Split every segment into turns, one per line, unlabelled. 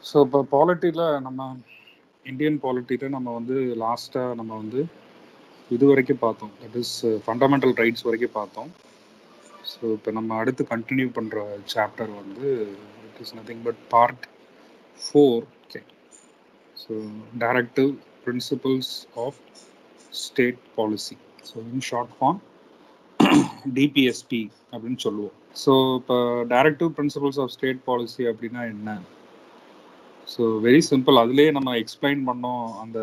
So இப்போ பாலிட்டியில் நம்ம Indian பாலிட்டியில் நம்ம வந்து லாஸ்ட்டாக நம்ம வந்து இது வரைக்கும் பார்த்தோம் தட் இஸ் ஃபண்டமெண்டல் ரைட்ஸ் வரைக்கும் பார்த்தோம் ஸோ இப்போ நம்ம அடுத்து கண்டினியூ பண்ணுற சாப்டர் வந்து it is nothing but part four okay so directive principles of state policy so in short form DPSP அப்படின்னு சொல்லுவோம் ஸோ இப்போ directive principles of state policy அப்படின்னா என்ன ஸோ வெரி சிம்பிள் அதுலேயே நம்ம எக்ஸ்பிளைன் பண்ணோம் அந்த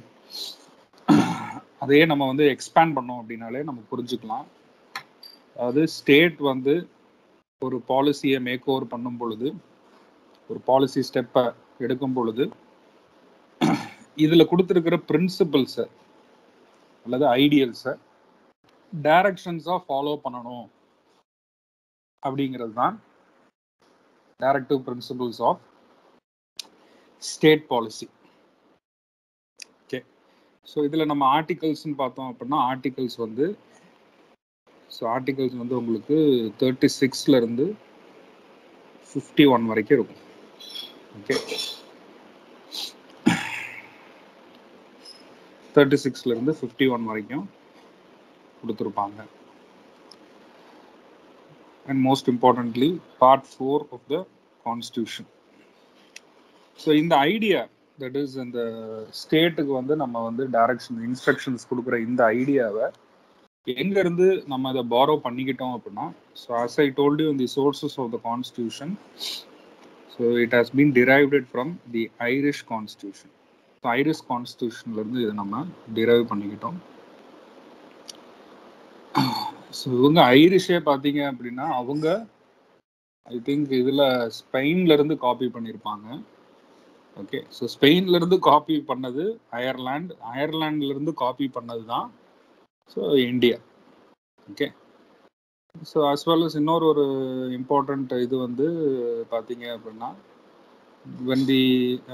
அதையே நம்ம வந்து எக்ஸ்பேண்ட் பண்ணோம் அப்படின்னாலே நம்ம புரிஞ்சுக்கலாம் அதாவது ஸ்டேட் வந்து ஒரு பாலிசியை மேக் ஓவர் பண்ணும் பொழுது ஒரு பாலிசி ஸ்டெப்பை எடுக்கும் பொழுது இதில் கொடுத்துருக்கிற பிரின்சிபல்ஸை அல்லது ஐடியல்ஸை டைரக்ஷன்ஸாக ஃபாலோ பண்ணணும் அப்படிங்கிறது தான் directive principles of state policy okay so இதில் நம்ம ஆர்டிகல்ஸ்னு பார்த்தோம் அப்படின்னா ஆர்டிகல்ஸ் வந்து ஸோ ஆர்டிகல்ஸ் வந்து உங்களுக்கு தேர்ட்டி சிக்ஸ்லேருந்து ஃபிஃப்டி ஒன் வரைக்கும் இருக்கும் ஓகே தேர்ட்டி சிக்ஸ்லேருந்து ஃபிஃப்டி ஒன் வரைக்கும் கொடுத்துருப்பாங்க and most importantly part four of the constitution so இந்த ஐடியா தட் இஸ் இந்த ஸ்டேட்டுக்கு வந்து நம்ம வந்து டைரக்ஷன் இன்ஸ்ட்ரக்ஷன்ஸ் கொடுக்குற இந்த ஐடியாவை எங்கேருந்து நம்ம அதை பாரோ பண்ணிக்கிட்டோம் அப்படின்னா so as I told the sources of the constitution so it has been derived from the Irish constitution so Irish கான்ஸ்டியூஷன்லேருந்து இதை நம்ம டிரைவ் பண்ணிக்கிட்டோம் ஸோ இவங்க ஐரிஷே பார்த்தீங்க அப்படின்னா அவங்க ஐ திங்க் இதில் ஸ்பெயின்லேருந்து காப்பி பண்ணியிருப்பாங்க ஓகே ஸோ ஸ்பெயின்லேருந்து காப்பி பண்ணது அயர்லாண்ட் அயர்லாண்ட்லேருந்து காப்பி பண்ணது தான் so India okay so as well as இன்னொரு ஒரு இம்பார்ட்டண்ட் இது வந்து பார்த்தீங்க அப்படின்னா வென் தி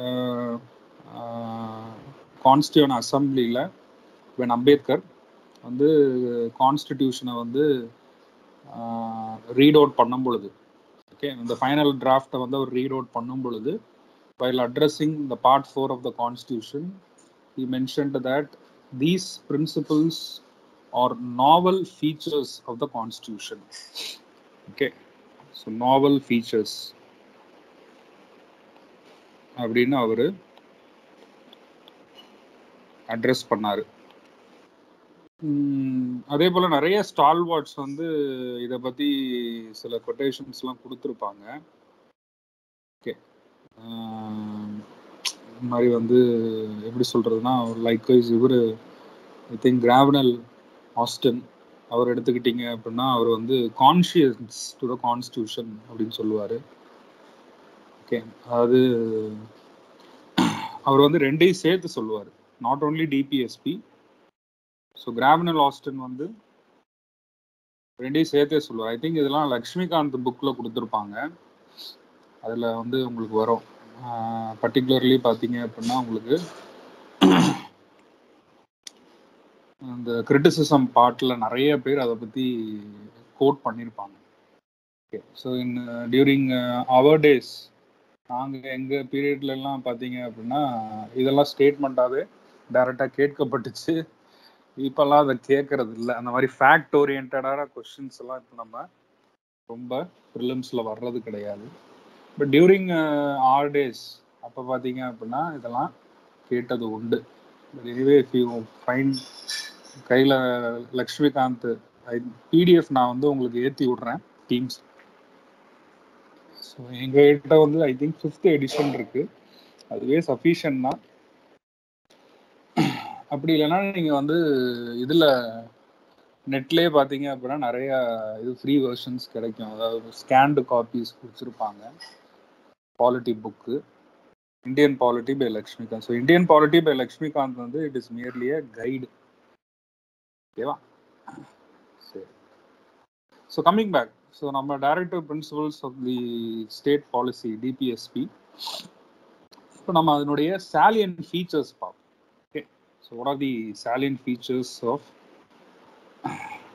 கான்ஸ்டியூன் அசம்பிளியில் வென் அம்பேத்கர் வந்து கான்ஸ்டிடியூஷனை வந்து ரீட் அவுட் பண்ணும் பொழுது ஓகே இந்த ஃபைனல் டிராஃப்டை வந்து அவர் ரீட் அவுட் பண்ணும் பொழுது while addressing the part 4 of the constitution he mentioned that these principles are novel features of the constitution okay so novel features அப்படின்னு அவரு அட்ரஸ் பண்ணாரு அதே போல நிறைய ஸ்டால் வாட்ஸ் வந்து இதை பத்தி சில கொட்டேஷன்ஸ்லாம் கொடுத்துருப்பாங்க ஓகே இந்த மாதிரி வந்து எப்படி சொல்கிறதுனா லைக் வைஸ் இவர் ஐ திங்க் கிராவனல் ஆஸ்டன் அவர் எடுத்துக்கிட்டீங்க அப்படின்னா அவர் வந்து கான்ஷியஸ் டு த கான்ஸ்டியூஷன் அப்படின்னு சொல்லுவார் ஓகே அதாவது அவர் வந்து ரெண்டையும் சேர்த்து சொல்லுவார் not only DPSP so Granville Austin வந்து ரெண்டையும் சேர்த்தே சொல்லுவார் ஐ திங்க் இதெல்லாம் லக்ஷ்மிகாந்த் புக்கில் கொடுத்துருப்பாங்க அதில் வந்து உங்களுக்கு வரும் பர்டிகுலர்லி பார்த்தீங்க அப்படின்னா உங்களுக்கு இந்த கிரிட்டிசிசம் பார்ட்டில் நிறைய பேர் அதை பற்றி கோட் பண்ணியிருப்பாங்க okay so in during our days நாங்கள் எங்கள் பீரியட்லலாம் பார்த்தீங்க அப்படின்னா இதெல்லாம் ஸ்டேட்மெண்ட்டாகவே டைரெக்டாக கேட்கப்பட்டுச்சு இப்போல்லாம் அதை கேட்கறது இல்லை அந்த மாதிரி ஃபேக்ட் ஓரியன்டான கொஷின்ஸ் எல்லாம் இப்போ நம்ம ரொம்ப ப்ரிலிம்ஸில் வர்றது கிடையாது பட் டியூரிங் ஆர் டேஸ் அப்போ பார்த்தீங்க அப்படின்னா இதெல்லாம் கேட்டது உண்டு but anyway if you find கையில் லக்ஷ்மிகாந்த் ஐ பிடிஎஃப் நான் வந்து உங்களுக்கு ஏற்றி விட்றேன் டீம்ஸ் ஸோ எங்ககிட்ட வந்து ஐ திங்க் ஃபிஃப்த் எடிஷன் இருக்கு அதுவே சஃபிஷியன்ட் தான் அப்படி இல்லைன்னா நீங்கள் வந்து இதில் நெட்லேயே பார்த்தீங்க அப்படின்னா நிறைய இது ஃப்ரீ வெர்ஷன்ஸ் கிடைக்கும் அதாவது ஸ்கேன்டு காப்பீஸ் கொடுத்துருப்பாங்க polity book Indian polity by Laxmikanth so Indian polity by Laxmikanth வந்து it is merely a guide ஓகேவா சரி ஸோ கம்மிங் பேக் ஸோ நம்ம directive principles of the state policy DPSP இப்போ நம்ம அதனுடைய சாலியன் ஃபீச்சர்ஸ் பார்ப்போம் okay so what are the salient features of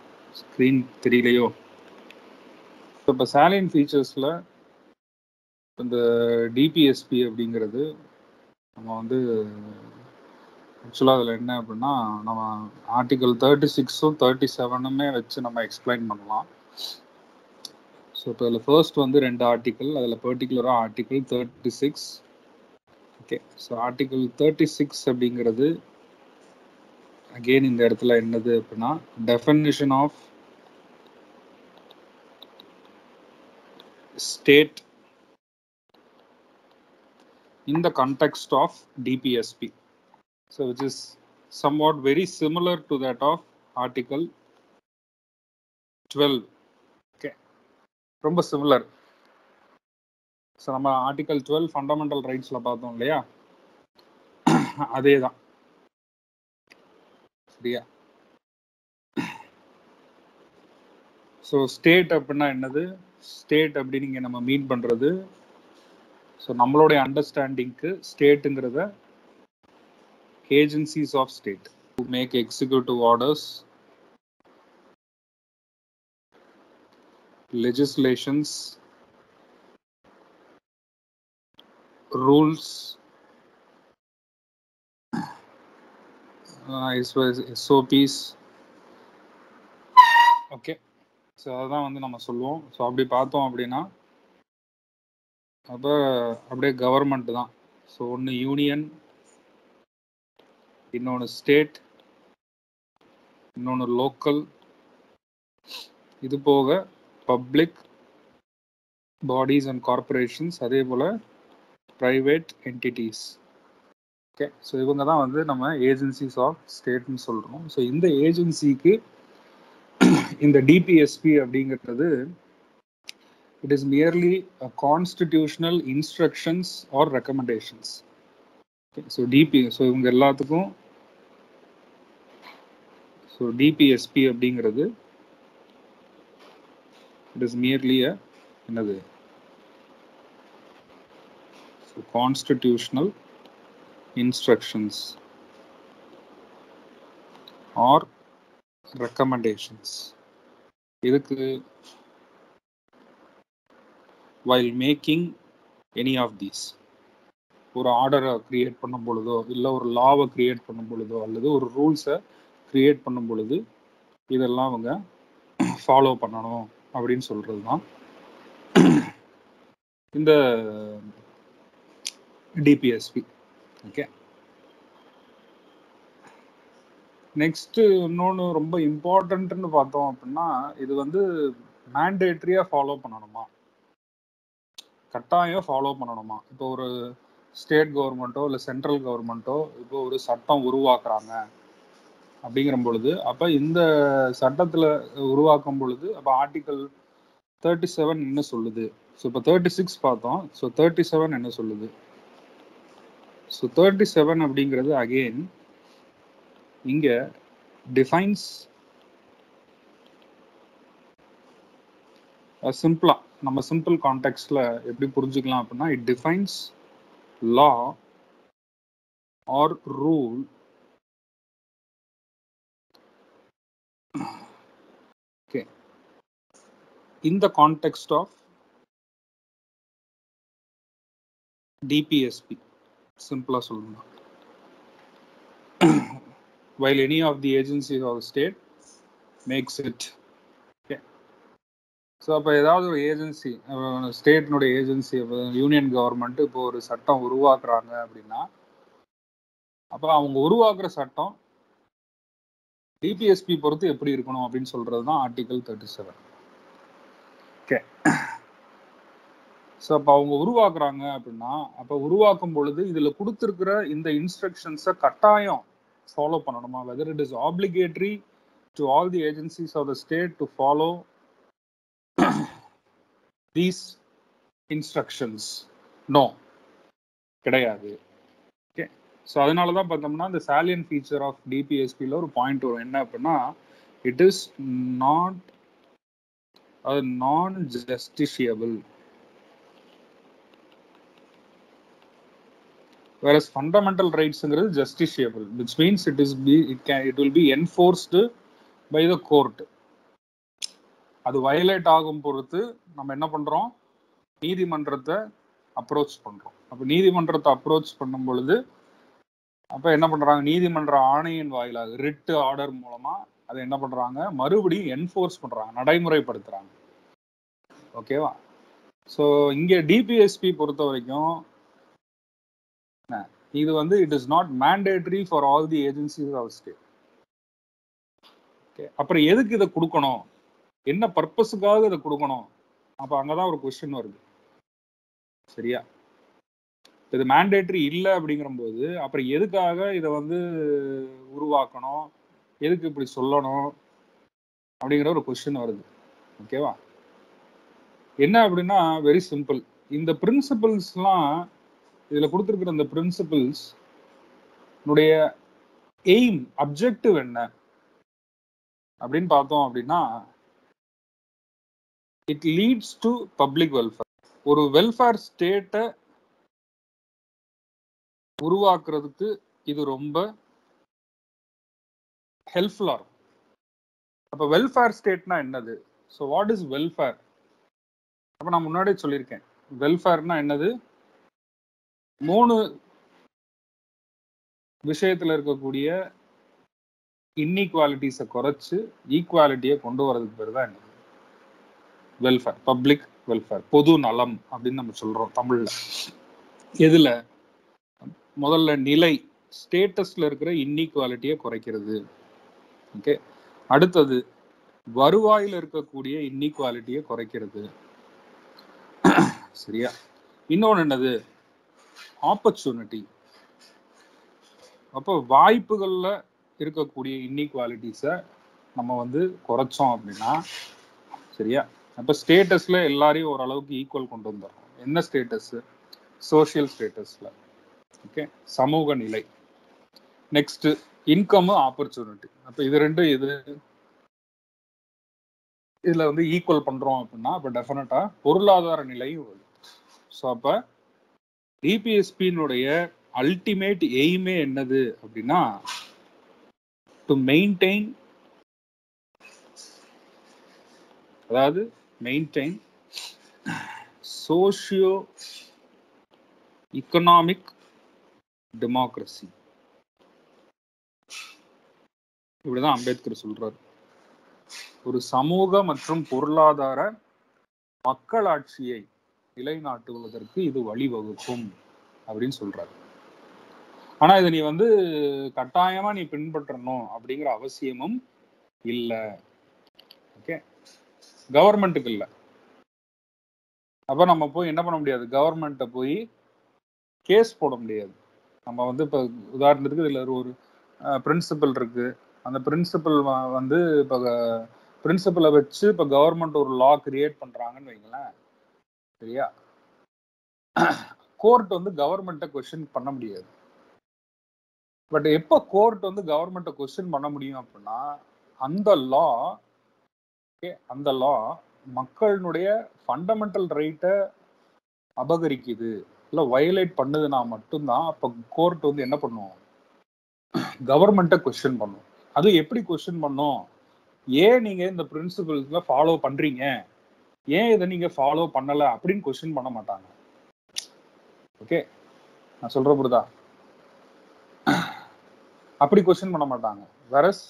screen தெரியலையோ இப்போ சாலியன் ஃபீச்சர்ஸில் இந்த டிபிஎஸ்பி அப்படிங்கிறது நம்ம வந்து ஆக்சுவலாக அதில் என்ன அப்படின்னா நம்ம ஆர்டிகல் தேர்ட்டி சிக்ஸும் தேர்ட்டி செவனுமே வச்சு நம்ம எக்ஸ்பிளைன் பண்ணலாம் ஸோ இப்போ அதில் ஃபர்ஸ்ட் வந்து ரெண்டு ஆர்டிக்கல் அதில் பர்டிகுலராக article thirty six okay so article thirty six அப்படிங்கிறது அகெயின் இந்த இடத்துல என்னது அப்படின்னா definition of state in the context of DPSP. So, which is somewhat very similar to that of Article 12. Okay. ரொம்ப சிமிலர் ஸோ நம்ம article twelve fundamental ரைட்ஸில் பார்த்தோம் இல்லையா அதே தான் சரியா ஸோ ஸ்டேட் அப்படின்னா என்னது ஸ்டேட் அப்படின்னு இங்கே நம்ம மீன் பண்ணுறது ஸோ நம்மளுடைய அண்டர்ஸ்டாண்டிங்க்கு ஸ்டேட்டுங்கிறத agencies of state to make executive orders legislations rules uh, SOPs okay so அதுதான் வந்து நம்ம சொல்லுவோம் ஸோ அப்படி பார்த்தோம் அப்படின்னா அப்போ அப்படியே கவர்மெண்ட் தான் ஸோ ஒன்று யூனியன் இன்னொன்று ஸ்டேட் இன்னொன்று லோக்கல் இது போக பப்ளிக் பாடிஸ் அண்ட் கார்பரேஷன்ஸ் அதே போல் ப்ரைவேட் என்டிட்டிஸ் ஓகே ஸோ இவங்க தான் வந்து நம்ம ஏஜென்சிஸ் ஆஃப் ஸ்டேட்னு சொல்கிறோம் ஸோ இந்த ஏஜென்சிக்கு இந்த டிபிஎஸ்பி அப்படிங்கிறது it is merely a constitutional instructions or recommendations okay, so dp so இவங்க எல்லாத்துக்கும் so dpsp அப்படிங்கிறது it is merely a என்னது so constitutional instructions or recommendations இதுக்கு while making any of these ஒரு ஆர்டரை கிரியேட் பண்ணும் பொழுதோ இல்லை ஒரு லாவை கிரியேட் பண்ணும் பொழுதோ அல்லது ஒரு ரூல்ஸை கிரியேட் பண்ணும் பொழுது இதெல்லாம் அவங்க ஃபாலோ பண்ணணும் அப்படின்னு சொல்கிறது தான் இந்த டிபிஎஸ்பி ஓகே நெக்ஸ்ட் இன்னொன்று ரொம்ப இம்பார்ட்டன்ட்னு பார்த்தோம் அப்படின்னா இது வந்து மேண்டேட்ரியாக ஃபாலோ பண்ணணுமா கட்டாயம் ஃபாலோ பண்ணணுமா இப்போ ஒரு ஸ்டேட் கவர்மெண்ட்டோ இல்லை சென்ட்ரல் கவர்மெண்ட்டோ இப்போ ஒரு சட்டம் உருவாக்குறாங்க அப்படிங்கிற பொழுது அப்போ இந்த சட்டத்தில் உருவாக்கும் பொழுது அப்போ ஆர்டிக்கல் தேர்ட்டி செவன் என்ன சொல்லுது ஸோ இப்போ தேர்ட்டி சிக்ஸ் பார்த்தோம் ஸோ தேர்ட்டி செவன் என்ன சொல்லுது ஸோ தேர்ட்டி செவன் அப்படிங்கிறது அகெயின் இங்கே டிஃபைன்ஸ் சிம்பிளா நம்ம சிம்பிள் கான்டெக்ட்ல எப்படி புரிஞ்சுக்கலாம் அப்படின்னா it defines law or rule okay in the context of DPSP சிம்பிளா சொல்லணும் while any of the agencies of the state makes it so அப்போ ஏதாவது ஒரு ஏஜென்சி ஸ்டேட்னுடைய ஏஜென்சி யூனியன் கவர்மெண்ட் இப்போ ஒரு சட்டம் உருவாக்குறாங்க அப்படின்னா அப்போ அவங்க உருவாக்குற சட்டம் டிபிஎஸ்பி பொறுத்து எப்படி இருக்கணும் அப்படின்னு சொல்றது தான் article thirty seven okay so அப்போ அவங்க உருவாக்குறாங்க அப்படின்னா அப்போ உருவாக்கும் பொழுது இதில் கொடுத்துருக்கிற இந்த இன்ஸ்ட்ரக்ஷன்ஸை கட்டாயம் ஃபாலோ பண்ணணுமா whether it is obligatory to all the agencies of the state to follow these instructions no கிடையாது ஓகே ஸோ அதனால தான் பார்த்தோம்னா இந்த சாலியன் ஃபீச்சர் ஆஃப் டிபிஎஸ்பியில் ஒரு பாயிண்ட் வரும் என்ன அப்படின்னா இட் இஸ் நாட் அது நான் ஜஸ்டிஷியபிள் whereas fundamental ரைட்ஸ்ங்கிறது justiciable which means it is be it can it will be enforced by the court அது வயலேட் ஆகும் பொறுத்து நம்ம என்ன பண்றோம் நீதிமன்றத்தை அப்ரோச் பண்றோம் அப்ப நீதிமன்றத்தை அப்ரோச் பண்ணும் பொழுது அப்ப என்ன பண்றாங்க நீதிமன்ற ஆணையின் வாயிலாக ரிட்டு ஆர்டர் மூலமா அதை என்ன பண்றாங்க மறுபடியும் என்ஃபோர்ஸ் பண்றாங்க நடைமுறைப்படுத்துறாங்க ஓகேவா ஸோ இங்க டிபிஎஸ்பி பொறுத்த வரைக்கும் என்ன, இது வந்து it is not mandatory for all the agencies of state okay அப்புறம் எதுக்கு இதை கொடுக்கணும் என்ன பர்பஸுக்காக இதை கொடுக்கணும் அப்ப அங்கதான் ஒரு கொஸ்டின் வருது சரியா இது மேண்டேட்டரி இல்லை அப்படிங்கிற போது அப்புறம் எதுக்காக இதை வந்து உருவாக்கணும் எதுக்கு இப்படி சொல்லணும் அப்படிங்கிற ஒரு கொஸ்டின் வருது ஓகேவா என்ன அப்படின்னா வெரி சிம்பிள் இந்த பிரின்சிபிள்ஸ்லாம் இதுல கொடுத்துருக்கிற இந்த பிரின்சிபிள்ஸ் உடைய எய்ம் அப்ஜெக்டிவ் என்ன அப்படின்னு பார்த்தோம் அப்படின்னா it leads to public welfare ஒரு வெல்ஃபேர் ஸ்டேட்டை உருவாக்குறதுக்கு இது ரொம்ப ஹெல்ப்ஃபுல்லா இருக்கும் அப்ப வெல்ஃபேர் ஸ்டேட்னா என்னது ஸோ வாட் இஸ் வெல்ஃபேர் அப்ப நான் முன்னாடியே சொல்லியிருக்கேன் வெல்ஃபேர்னா என்னது மூணு விஷயத்துல இருக்கக்கூடிய இன்இக்வாலிட்டிஸை குறைச்சு ஈக்குவாலிட்டியை கொண்டு வரதுக்கு பேர் தான் என்னது வெல்ஃபேர் பப்ளிக் வெல்ஃபேர் பொது நலம் அப்படின்னு நம்ம சொல்றோம் தமிழ்ல எதுல முதல்ல நிலை ஸ்டேட்டஸ்ல இருக்கிற இன்இக்வாலிட்டியை குறைக்கிறது ஓகே அடுத்தது வருவாயில இருக்கக்கூடிய இன்இக்வாலிட்டியை குறைக்கிறது சரியா இன்னொன்று என்னது ஆப்பர்ச்சுனிட்டி அப்போ வாய்ப்புகள்ல இருக்கக்கூடிய இன்இக்வாலிட்டிஸை நம்ம வந்து குறைச்சோம் அப்படின்னா சரியா அப்போ ஸ்டேட்டஸ்ல எல்லாரையும் ஓரளவுக்கு ஈக்குவல் கொண்டு வந்துடுறோம் என்ன ஸ்டேட்டஸ் சோஷியல் ஸ்டேட்டஸ்ல ஓகே சமூக நிலை நெக்ஸ்ட் இன்கம் ஆப்பர்ச்சுனிட்டி அப்ப இது ரெண்டும் இது இதுல வந்து ஈக்குவல் பண்றோம் அப்படின்னா அப்ப டெஃபினட்டா பொருளாதார நிலையும் வருது ஸோ அப்ப டிபிஎஸ்பியினுடைய அல்டிமேட் எய்மே என்னது அப்படின்னா டு மெயின்டைன் அதாவது மெயின்டைன் சோஷியோ இக்கனாமிக் டெமோக்ரஸி இப்படிதான் அம்பேத்கர் சொல்றாரு ஒரு சமூக மற்றும் பொருளாதார மக்களாட்சியை நிலைநாட்டுவதற்கு இது வழிவகுக்கும் அப்படின்னு சொல்றாரு ஆனா இதை நீ வந்து கட்டாயமா நீ பின்பற்றணும் அப்படிங்கிற அவசியமும் இல்லை ஓகே கவர்மெண்ட்டுக்கு இல்லை அப்ப நம்ம போய் என்ன பண்ண முடியாது கவர்மெண்ட்டை போய் கேஸ் போட முடியாது நம்ம வந்து இப்போ உதாரணத்துக்கு இதுல ஒரு பிரின்சிபல் இருக்கு அந்த பிரின்சிபல் வந்து இப்போ பிரின்சிபலை வச்சு இப்போ கவர்மெண்ட் ஒரு லா கிரியேட் பண்றாங்கன்னு வைங்களேன் சரியா கோர்ட் வந்து கவர்மெண்ட்டை கொஸ்டின் பண்ண முடியாது பட் எப்போ கோர்ட் வந்து கவர்மெண்ட்டை கொஸ்டின் பண்ண முடியும் அப்படின்னா அந்த லா ஓகே அந்த லா மக்களுடைய ஃபண்டமெண்டல் ரைட்டை அபகரிக்குது இல்லை வயலேட் பண்ணுதுன்னா மட்டும்தான் அப்போ கோர்ட் வந்து என்ன பண்ணும் கவர்மெண்ட்டை கொஸ்டின் பண்ணும் அது எப்படி கொஸ்டின் பண்ணும் ஏன் நீங்க இந்த பிரின்சிபல்ஸ்ல ஃபாலோ பண்றீங்க ஏன் இதை நீங்க ஃபாலோ பண்ணல அப்படின்னு கொஸ்டின் பண்ண மாட்டாங்க ஓகே நான் சொல்ற புரிதா அப்படி கொஸ்டின் பண்ண மாட்டாங்க வரஸ்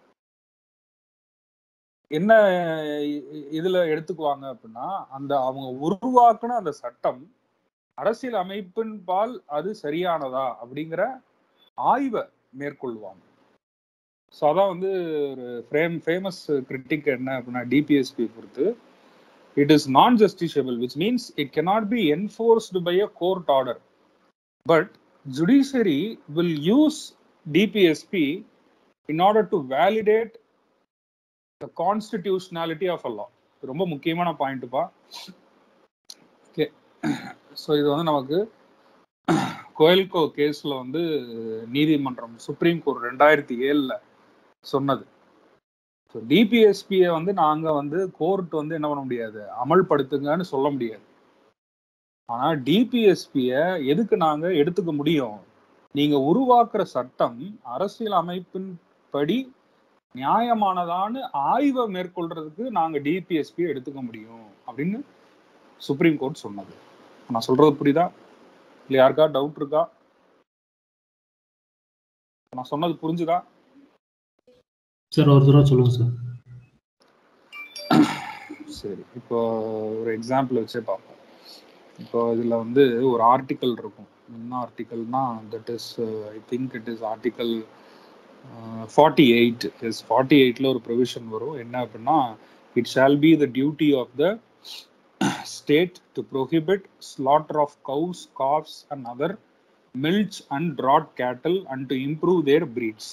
என்ன இதுல எடுத்துக்குவாங்க அப்படின்னா அந்த அவங்க உருவாக்குன அந்த சட்டம் அரசியல் அமைப்பின் பால் அது சரியானதா அப்படிங்கிற ஆய்வை மேற்கொள்வாங்க ஸோ அதான் வந்து ஒரு ஃப்ரேம் ஃபேமஸ் கிரிட்டிக் என்ன அப்படின்னா டிபிஎஸ்பி பொறுத்து it is non justiciable which means it cannot be enforced by a court order but judiciary will use DPSP in order to validate the constitutionality of a law ரொம்ப முக்கியமான பாயிண்ட்டுப்பா okay so இது வந்து நமக்கு கோயல்கோ கேஸ்ல வந்து நீதிமன்றம் supreme court ரெண்டாயிரத்தி ஏழுல சொன்னது ஸோ டிபிஎஸ்பியை வந்து நாங்க வந்து கோர்ட் வந்து என்ன பண்ண முடியாது அமல்படுத்துங்கன்னு சொல்ல முடியாது ஆனா டிபிஎஸ்பிய எதுக்கு நாங்க எடுத்துக்க முடியும் நீங்க உருவாக்குற சட்டம் அரசியல் அமைப்பின் படி நியாயமானதான்னு ஆய்வை மேற்கொள்றதுக்கு நாங்க டிபிஎஸ்பியை எடுத்துக்க முடியும் அப்படின்னு சுப்ரீம் கோர்ட் சொன்னது நான் சொல்றது புரியுதா இல்லை யாருக்கா டவுட் இருக்கா நான் சொன்னது புரிஞ்சுதா
சார் ஒரு தடவை சொல்லுங்க சார்
சரி இப்போ ஒரு எக்ஸாம்பிள் வச்சே பார்ப்போம் இப்போ இதில் வந்து ஒரு ஆர்டிக்கல் இருக்கும் என்ன ஆர்டிக்கல்னா that is I think it is article forty eight is forty எயிட்டில் ஒரு ப்ரொவிஷன் வரும் என்ன அப்படின்னா it shall be the duty of the state to prohibit slaughter of cows calves and other milch and draught cattle and to improve their breeds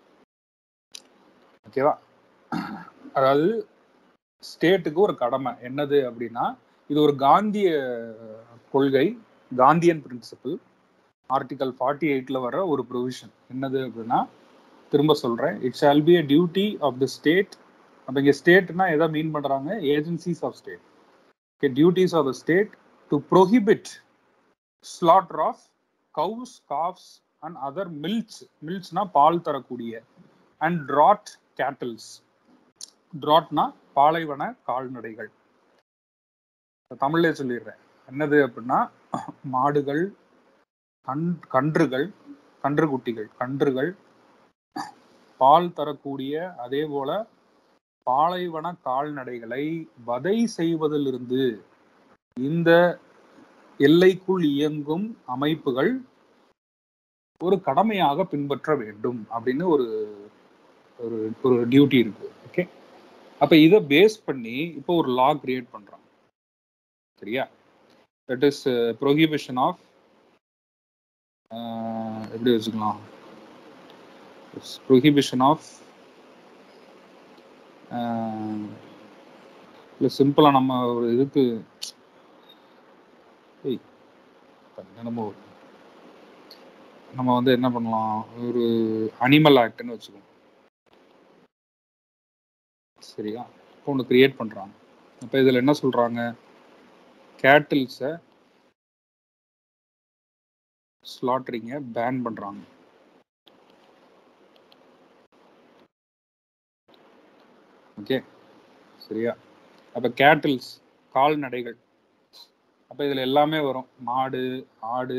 ஓகேவா அதாவது ஸ்டேட்டுக்கு ஒரு கடமை என்னது அப்படின்னா இது ஒரு காந்திய கொள்கை காந்தியன் பிரின்சிபிள் ஆர்டிகல் ஃபார்ட்டி எயிட்ல வர ஒரு ப்ரொவிஷன் என்னது அப்படின்னா திரும்ப சொல்றேன் it shall be a duty of the state அப்போ இங்கே ஸ்டேட்னா எதை மீன் பண்றாங்க agencies of state okay duties of the state to prohibit slaughter of cows calves and other milch மில்ச்னா பால் தரக்கூடிய அண்ட் ட்ராட் கேட்டல்ஸ் ட்ராட்னா பாலைவன கால்நடைகள் தமிழ்லே சொல்லிடுறேன் என்னது அப்படின்னா மாடுகள் கண் கன்றுகள் கன்றுக்குட்டிகள் கன்றுகள் பால் தரக்கூடிய அதே போல பாலைவன கால்நடைகளை வதை செய்வதிலிருந்து இந்த எல்லைக்குள் இயங்கும் அமைப்புகள் ஒரு கடமையாக பின்பற்ற வேண்டும் அப்படின்னு ஒரு ஒரு ஒரு டியூட்டி இருக்கு ஓகே அப்ப இதை பேஸ் பண்ணி இப்போ ஒரு லா கிரியேட் பண்றான் சரியா தட் இஸ் ப்ரொஹிபிஷன் ஆஃப் எப்படி வச்சுக்கலாம் ப்ரொஹிபிஷன் ஆஃப் இல்லை சிம்பிளாக நம்ம ஒரு இதுக்கு ஏய், நம்ம ஒரு- நம்ம வந்து என்ன பண்ணலாம் ஒரு அனிமல் ஆக்ட்னு வச்சுக்கோங்க சரியா இப்போ ஒன்று கிரியேட் பண்ணுறாங்க அப்போ இதில் என்ன சொல்கிறாங்க கேட்டில்ஸை ஸ்லாட்ரிங்கை பேன் பண்ணுறாங்க ஓகே சரியா அப்போ கேட்டில்ஸ் கால்நடைகள் அப்போ இதில் எல்லாமே வரும் மாடு ஆடு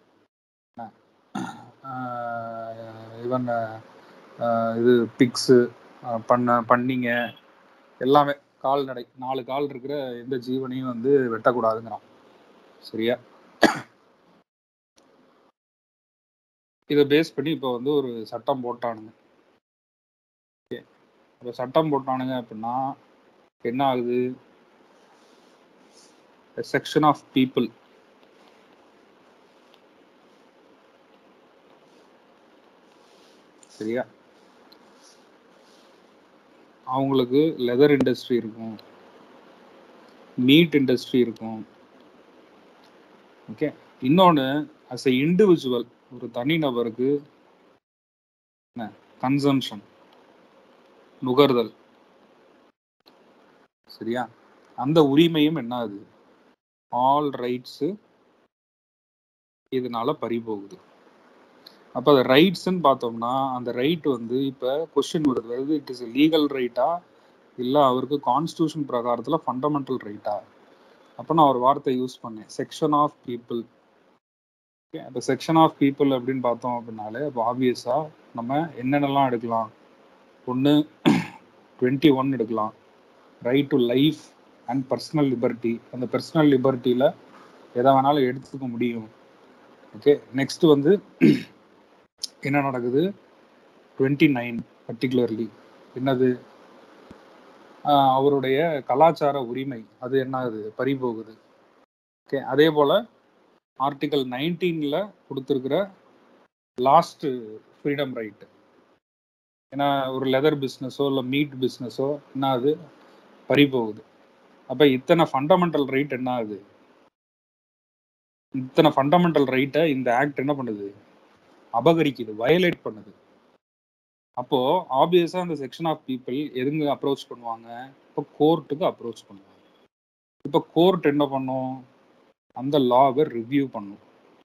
ஈவன் இது பிக்ஸு பண்ண பண்ணிங்க எல்லாமே கால்நடை நாலு கால் இருக்கிற எந்த ஜீவனையும் வந்து வெட்டக்கூடாதுங்கிறான் சரியா இதை பேஸ் பண்ணி இப்போ வந்து ஒரு சட்டம் போட்டானுங்க ஓகே இப்போ சட்டம் போட்டானுங்க அப்படின்னா என்ன ஆகுது செக்ஷன் ஆஃப் பீப்புள் சரியா அவங்களுக்கு லெதர் இண்டஸ்ட்ரி இருக்கும் மீட் இண்டஸ்ட்ரி இருக்கும் ஓகே இன்னொன்று அஸ் எ இண்டிவிஜுவல் ஒரு தனிநபருக்கு கன்சம்ஷன் நுகர்தல் சரியா அந்த உரிமையும் என்ன ஆகுது ஆல் ரைட்ஸு இதனால பறி போகுது அப்போ அது ரைட்ஸ்ன்னு பார்த்தோம்னா அந்த ரைட் வந்து இப்போ கொஸ்டின் வருது வருது இட் இஸ் லீகல் ரைட்டா இல்லை அவருக்கு கான்ஸ்டியூஷன் பிரகாரத்தில் ஃபண்டமெண்டல் ரைட்டா அப்போ நான் ஒரு வார்த்தை யூஸ் பண்ணேன் செக்ஷன் ஆஃப் பீப்புள் ஓகே அப்போ செக்ஷன் ஆஃப் பீப்புள் அப்படின்னு பார்த்தோம் அப்படின்னாலே அப்போ ஆப்வியஸாக நம்ம என்னென்னலாம் எடுக்கலாம் ஒன்று டுவெண்ட்டி ஒன் எடுக்கலாம் right to life and personal liberty அந்த பர்சனல் லிபர்ட்டியில் எதை வேணாலும் எடுத்துக்க முடியும் ஓகே நெக்ஸ்ட் வந்து என்ன நடக்குது டுவெண்ட்டி நைன் பர்டிகுலர்லி என்னது ஆஹ் அவருடைய கலாச்சார உரிமை அது என்ன ஆகுது பறி போகுது ஓகே அதே போல் ஆர்டிகல் நைன்டீனில் கொடுத்துருக்கிற லாஸ்ட் ஃப்ரீடம் ரைட்டு ஏன்னா ஒரு லெதர் பிஸ்னஸோ இல்லை மீட் பிஸ்னஸோ என்ன ஆகுது பறி போகுது அப்போ இத்தனை ஃபண்டமெண்டல் ரைட் என்ன ஆகுது இத்தனை ஃபண்டமெண்டல் ரைட்டை இந்த ஆக்ட் என்ன பண்ணுது அபகரிக்குது வயலேட் பண்ணுது அப்போ ஆப்வியஸா அந்த செக்ஷன் ஆஃப் பீப்புள் எதுங்க அப்ரோச் பண்ணுவாங்க இப்போ கோர்ட்டுக்கு அப்ரோச் பண்ணுவாங்க இப்போ கோர்ட் என்ன பண்ணும் அந்த லாவை ரிவ்யூ பண்ணும்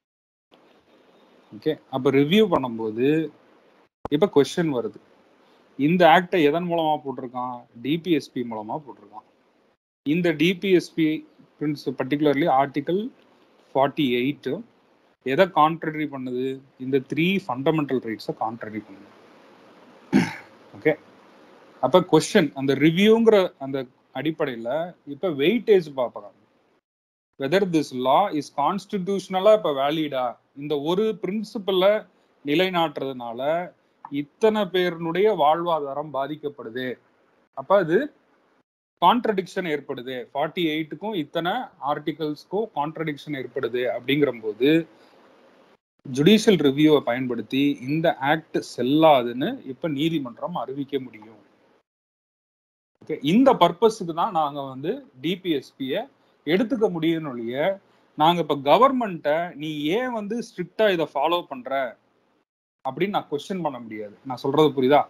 ஓகே அப்போ ரிவ்யூ பண்ணும்போது இப்போ கொஸ்டின் வருது இந்த ஆக்டை எதன் மூலமா போட்டிருக்கான் டிபிஎஸ்பி மூலமா போட்டிருக்கான் இந்த DPSP prince particularly article forty eight எதை கான்ட்ரடி பண்ணுது இந்த த்ரீ ஃபண்டமெண்டல் ரைட்ஸை கான்ட்ரடி பண்ணுது ஓகே அப்ப கொஸ்டின் அந்த ரிவ்யூங்கிற அந்த அடிப்படையில இப்ப வெயிட்டேஜ் பார்ப்போம் வெதர் திஸ் லா இஸ் கான்ஸ்டிடியூஷனலா இப்ப வேலிடா இந்த ஒரு பிரின்சிபல்ல நிலைநாட்டுறதுனால இத்தனை பேருனுடைய வாழ்வாதாரம் பாதிக்கப்படுது அப்ப அது கான்ட்ரடிக்ஷன் ஏற்படுது ஃபார்ட்டி எயிட்டுக்கும் இத்தனை ஆர்டிகல்ஸ்க்கும் கான்ட்ரடிக்ஷன் ஏற்படுது அப்படிங்கிற போது ஜுடிஷியல் ரிவ்யூவை பயன்படுத்தி இந்த ஆக்ட் செல்லாதுன்னு இப்ப நீதிமன்றம் அறிவிக்க முடியும் ஓகே இந்த பர்பஸுக்கு தான் நாங்க வந்து டிபிஎஸ்பிய எடுத்துக்க முடியும்னு ஒழிய நாங்க இப்ப கவர்மெண்ட்டை நீ ஏன் வந்து ஸ்ட்ரிக்டா இதை ஃபாலோ பண்ற அப்படின்னு நான் கொஸ்டின் பண்ண முடியாது நான் சொல்றது புரியுதா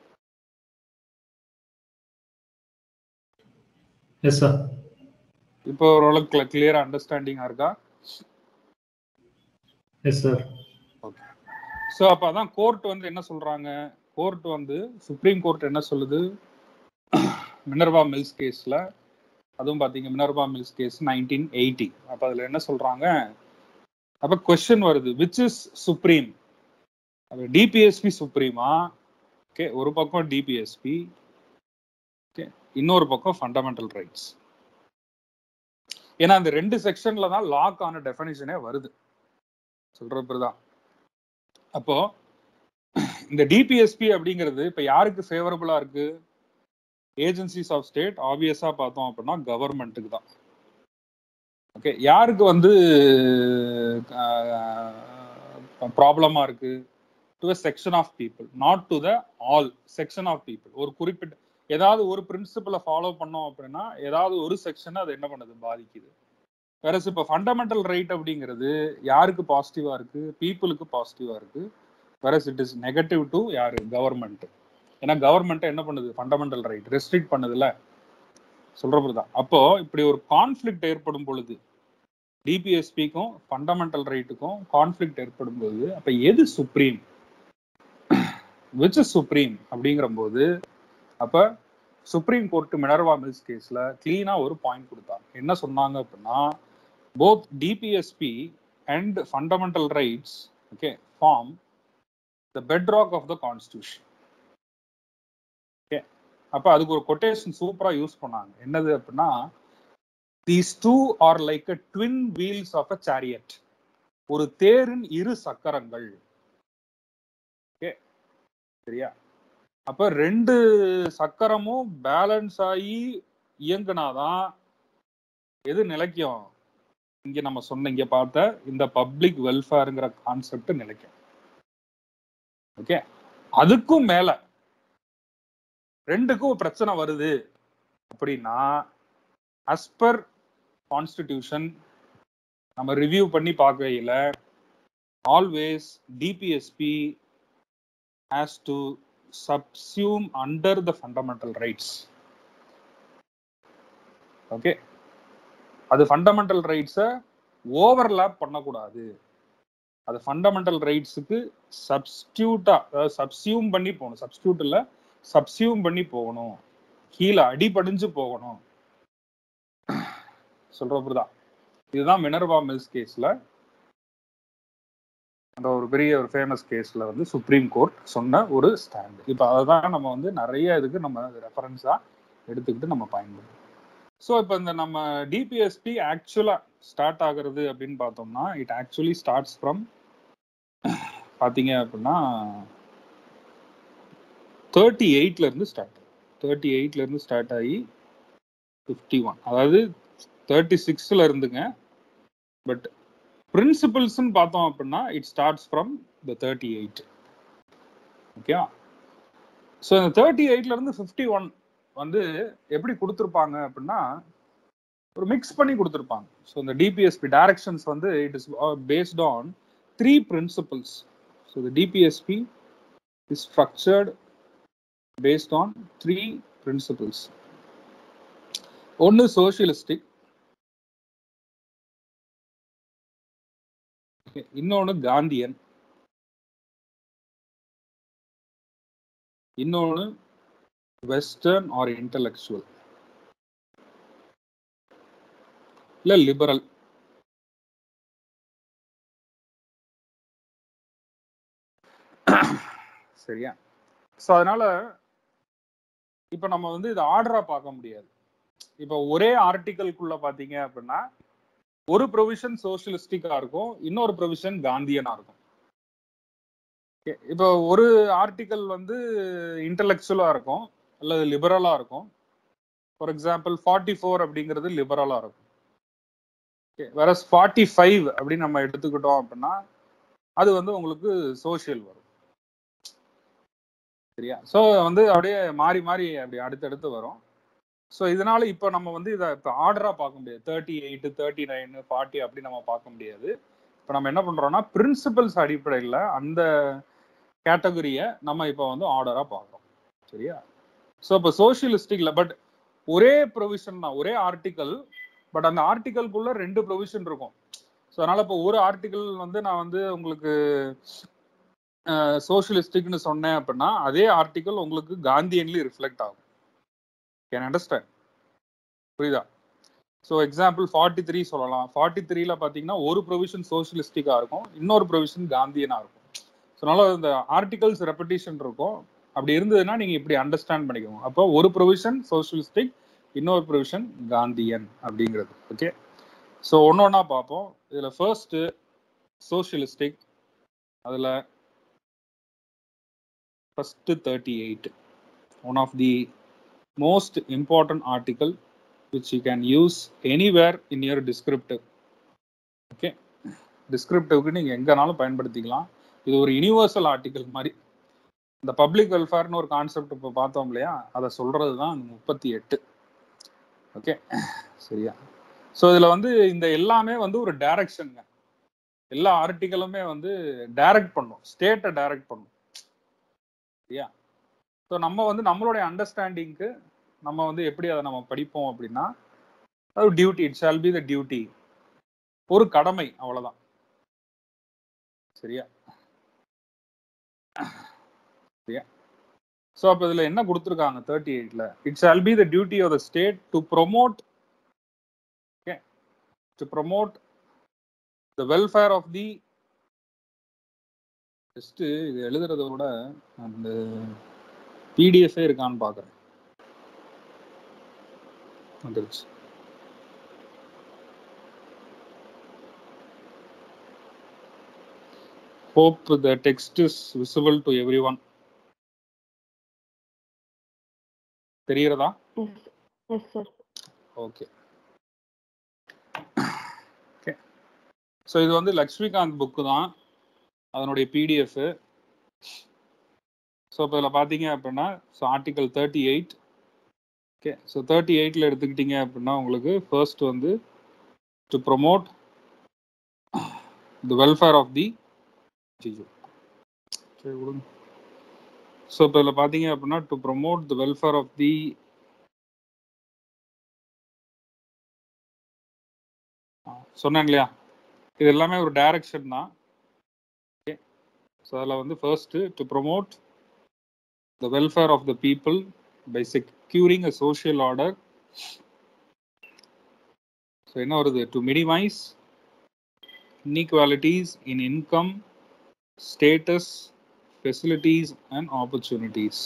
எஸ் சார்
இப்போ ஓரளவுக்கு கிளியரா அண்டர்ஸ்டாண்டிங்கா இருக்கா
எஸ் சார்
ஸோ அப்போ அதான் கோர்ட் வந்து என்ன சொல்றாங்க கோர்ட் வந்து சுப்ரீம் கோர்ட் என்ன சொல்லுது மினர்வா மில்ஸ் கேஸ்ல அதுவும் பார்த்தீங்க Minerva mills case nineteen eighty அப்போ அதில் என்ன சொல்றாங்க அப்போ கொஸ்டின் வருது விச் இஸ் சுப்ரீம் அது டிபிஎஸ்பி சுப்ரீமா ஓகே ஒரு பக்கம் டிபிஎஸ்பி ஓகே இன்னொரு பக்கம் ஃபண்டமெண்டல் ரைட்ஸ் ஏன்னா அந்த ரெண்டு செக்ஷன்ல தான் லாக்கான டெஃபனிஷனே வருது சொல்றதுதான் அப்போ இந்த டிபிஎஸ்பி அப்படிங்கிறது இப்ப யாருக்கு ஃபேவரபுளா இருக்கு ஏஜென்சிஸ் ஆஃப் ஸ்டேட் ஆப்வியஸா பார்த்தோம் அப்படின்னா கவர்மெண்ட்டுக்கு தான் ஓகே யாருக்கு வந்து ப்ராப்ளமா இருக்கு to a section of people not to the all section of people ஒரு குறிப்பிட்ட ஏதாவது ஒரு பிரின்சிபலை ஃபாலோ பண்ணோம் அப்படின்னா ஏதாவது ஒரு செக்ஷனை அது என்ன பண்ணுது பாதிக்குது வேற இப்போ ஃபண்டமெண்டல் ரைட் அப்படிங்கிறது யாருக்கு பாசிட்டிவா இருக்கு பீப்புளுக்கு பாசிட்டிவா இருக்கு வேற இட் இஸ் நெகட்டிவ் டு யாரு கவர்மெண்ட் ஏன்னா கவர்மெண்ட் என்ன பண்ணுது ஃபண்டமெண்டல் ரைட் ரெஸ்ட்ரிக்ட் பண்ணுதுல சொல்றது தான் அப்போ இப்படி ஒரு கான்ஃபிளிக்ட் ஏற்படும் பொழுது டிபிஎஸ்பிக்கும் ஃபண்டமெண்டல் ரைட்டுக்கும் கான்ஃபிளிக்ட் ஏற்படும் போது அப்ப எது சுப்ரீம் விச் இஸ் சுப்ரீம் அப்படிங்கிற போது அப்ப சுப்ரீம் கோர்ட் மினர்வா மில்ஸ் கேஸ்ல கிளீனா ஒரு பாயிண்ட் கொடுத்தாங்க என்ன சொன்னாங்க அப்படின்னா both DPSP and fundamental rights okay form the bedrock of the constitution okay அப்ப அதுக்கு ஒரு கொட்டேஷன் சூப்பரா யூஸ் பண்ணாங்க என்னது அப்படின்னா these two are like a twin wheels of a chariot ஒரு தேரின் இரு சக்கரங்கள் ஓகே சரியா அப்ப ரெண்டு சக்கரமும் பேலன்ஸ் ஆகி இயங்குனாதான் எது நிலைக்கும் இங்க நம்ம சொன்ன இங்க பார்த்த இந்த பப்ளிக் வெல்ஃபேருங்கிற கான்செப்ட் நிலைக்கும் ஓகே அதுக்கும் மேல ரெண்டுக்கும் பிரச்சனை வருது அப்படின்னா அஸ் பர் கான்ஸ்டிடியூஷன் நம்ம ரிவ்யூ பண்ணி பார்க்கையில always DPSP has to subsume under the fundamental rights okay அது ஃபண்டமெண்டல் ரைட்ஸை ஓவர்லாப் பண்ணக்கூடாது அது ஃபண்டமெண்டல் ரைட்ஸுக்கு சப்ஸ்டியூட்டா அதாவது சப்சியூம் பண்ணி போகணும் சப்ஸ்டியூட் இல்ல சப்சியூம் பண்ணி போகணும் கீழே அடிபடிஞ்சு போகணும் சொல்றதுதான் இதுதான் மினர்வா மில்ஸ் கேஸ்ல அந்த ஒரு பெரிய ஒரு ஃபேமஸ் கேஸ்ல வந்து சுப்ரீம் கோர்ட் சொன்ன ஒரு ஸ்டாண்ட் இப்போ அதை தான் நம்ம வந்து நிறைய இதுக்கு நம்ம ரெஃபரன்ஸா எடுத்துக்கிட்டு நம்ம பயன்படுத்தணும் ஸோ இப்போ இந்த நம்ம டிபிஎஸ்பி ஆக்சுவலா ஸ்டார்ட் ஆகுறது அப்படின்னு பார்த்தோம்னா இட் ஆக்சுவலி ஸ்டார்ட்ஸ் ஃப்ரம் பார்த்தீங்க அப்படின்னா தேர்ட்டி எயிட்ல இருந்து ஸ்டார்ட் தேர்ட்டி எயிட்ல இருந்து ஸ்டார்ட் ஆகி ஃபிஃப்டி ஒன் அதாவது தேர்ட்டி சிக்ஸ்ல இருந்துங்க பட் பிரின்சிபிள்ஸ்ன்னு பார்த்தோம் அப்படின்னா it starts from the thirty eight ஓகேவா ஸோ இந்த தேர்ட்டி எயிட்ல இருந்து ஃபிஃப்டி ஒன் வந்து எப்படி கொடுத்துருப்பாங்க அப்படின்னா ஒரு மிக்ஸ் பண்ணி கொடுத்துருப்பாங்க ஸோ இந்த டிபிஎஸ்பி டைரக்ஷன்ஸ் வந்து it is based on three principles so the DPSP is structured based on three principles ஒன்று சோஷியலிஸ்டிக் இன்னொன்று காந்தியன் இன்னொன்று வெஸ்டர்ன் ஆர் இன்டலெக்சுவல் இல்ல லிபரல் சரியா ஸோ அதனால இப்போ நம்ம வந்து இது ஆர்டரா பார்க்க முடியாது இப்போ ஒரே ஆர்டிக்கல்குள்ள பாத்தீங்க அப்படின்னா ஒரு ப்ரொவிஷன் சோசியலிஸ்டிக்கா இருக்கும் இன்னொரு ப்ரொவிஷன் காந்தியனா இருக்கும் Okay, இப்போ ஒரு ஆர்டிக்கல் வந்து இன்டலெக்சுவலா இருக்கும் அல்லது லிபரலா இருக்கும் ஃபார் எக்ஸாம்பிள் ஃபார்ட்டி ஃபோர் அப்படிங்கிறது லிபரலா இருக்கும் வேற ஃபார்ட்டி ஃபைவ் அப்படின்னு நம்ம எடுத்துக்கிட்டோம் அப்படின்னா அது வந்து உங்களுக்கு சோஷியல் வரும் சரியா ஸோ வந்து அப்படியே மாறி மாறி அப்படி அடுத்தடுத்து வரும் ஸோ இதனால இப்போ நம்ம வந்து இதை இப்போ ஆர்டரா பார்க்க முடியாது thirty eight thirty nine forty அப்படி நம்ம பார்க்க முடியாது இப்போ நம்ம என்ன பண்றோம்னா பிரின்சிபல்ஸ் அடிப்படையில் அந்த கேட்டகரியை நம்ம இப்போ வந்து ஆர்டரா பார்க்குறோம் சரியா ஸோ இப்போ சோஷியலிஸ்டிக்ல பட் ஒரே ப்ரொவிஷன் தான் ஒரே ஆர்டிக்கல் பட் அந்த ஆர்டிக்கல்குள்ள ரெண்டு ப்ரொவிஷன் இருக்கும் ஸோ அதனால இப்போ ஒரு ஆர்டிக்கல் வந்து நான் வந்து உங்களுக்கு சோஷியலிஸ்டிக்னு சொன்னேன் அப்படின்னா அதே ஆர்டிக்கல் உங்களுக்கு காந்தியன்லி ரிஃப்ளெக்ட் ஆகும் கேன் அண்டர்ஸ்டாண்ட் புரியுதா ஸோ எக்ஸாம்பிள் ஃபார்ட்டி த்ரீ சொல்லலாம் ஃபார்ட்டி த்ரீல பார்த்தீங்கன்னா ஒரு ப்ரொவிஷன் சோஷியலிஸ்டிக்காக இருக்கும் இன்னொரு ப்ரொவிஷன் காந்தியனாக இருக்கும் ஸோ அதனால இந்த ஆர்டிகல்ஸ் ரெப்படிஷன் இருக்கும் அப்படி இருந்ததுன்னா நீங்கள் இப்படி அண்டர்ஸ்டாண்ட் பண்ணிக்கோங்க அப்போ ஒரு ப்ரொவிஷன் சோஷியலிஸ்டிக் இன்னொரு ப்ரொவிஷன் காந்தியன் அப்படிங்கிறது ஓகே ஸோ ஒன்று ஒன்றா பார்ப்போம் இதில் ஃபர்ஸ்ட்டு சோஷியலிஸ்டிக் அதில் first thirty eight one of the most important article which you can use anywhere in your descriptive okay டிஸ்கிரிப்டிவ்க்கு நீங்கள் எங்கனாலும் பயன்படுத்திக்கலாம் இது ஒரு யூனிவர்சல் ஆர்டிக்கல் மாதிரி இந்த பப்ளிக் வெல்ஃபேர்னு ஒரு கான்செப்ட் இப்போ பார்த்தோம் இல்லையா அதை சொல்றது தான் முப்பத்தி எட்டு ஓகே சரியா ஸோ இதில் வந்து இந்த எல்லாமே வந்து ஒரு டைரக்ஷனுங்க எல்லா ஆர்டிக்கலுமே வந்து டைரக்ட் பண்ணும் ஸ்டேட்டை டைரக்ட் பண்ணும் சரியா ஸோ நம்ம வந்து நம்மளுடைய அண்டர்ஸ்டாண்டிங்க்கு நம்ம வந்து எப்படி அதை நம்ம படிப்போம் அப்படின்னா அது duty it shall be the duty ஒரு கடமை அவ்வளவுதான் சரியா சரியா ஸோ அப்போ இதில் என்ன கொடுத்துருக்காங்க தேர்ட்டி எயிட்ல it shall be the duty of the state to promote okay to promote the welfare of the just இது எழுதுறத விட அந்த பிடிஎஃபே இருக்கான்னு பார்க்குறேன் வந்துருச்சு hope the text is visible to everyone தெரிகிறதா
yes yes sir
okay okay so இது வந்து லக்ஷ்மிகாந்த் புக்கு தான் அதனுடைய பிடிஎஃப் ஸோ இப்போ இதில் பார்த்தீங்க அப்படின்னா so article thirty eight okay so thirty எயிட்டில் எடுத்துக்கிட்டீங்க அப்படின்னா உங்களுக்கு ஃபர்ஸ்ட் வந்து to promote the welfare of the சரி விடுங்க ஸோ இப்போ இதில் பார்த்தீங்க அப்படின்னா to promote the welfare of the சொன்னேன் இல்லையா இது எல்லாமே ஒரு டைரக்ஷன் தான் ஓகே ஸோ அதில் வந்து first to promote the welfare of the people by securing a social order so என்ன வருது to minimize inequalities in income status facilities and opportunities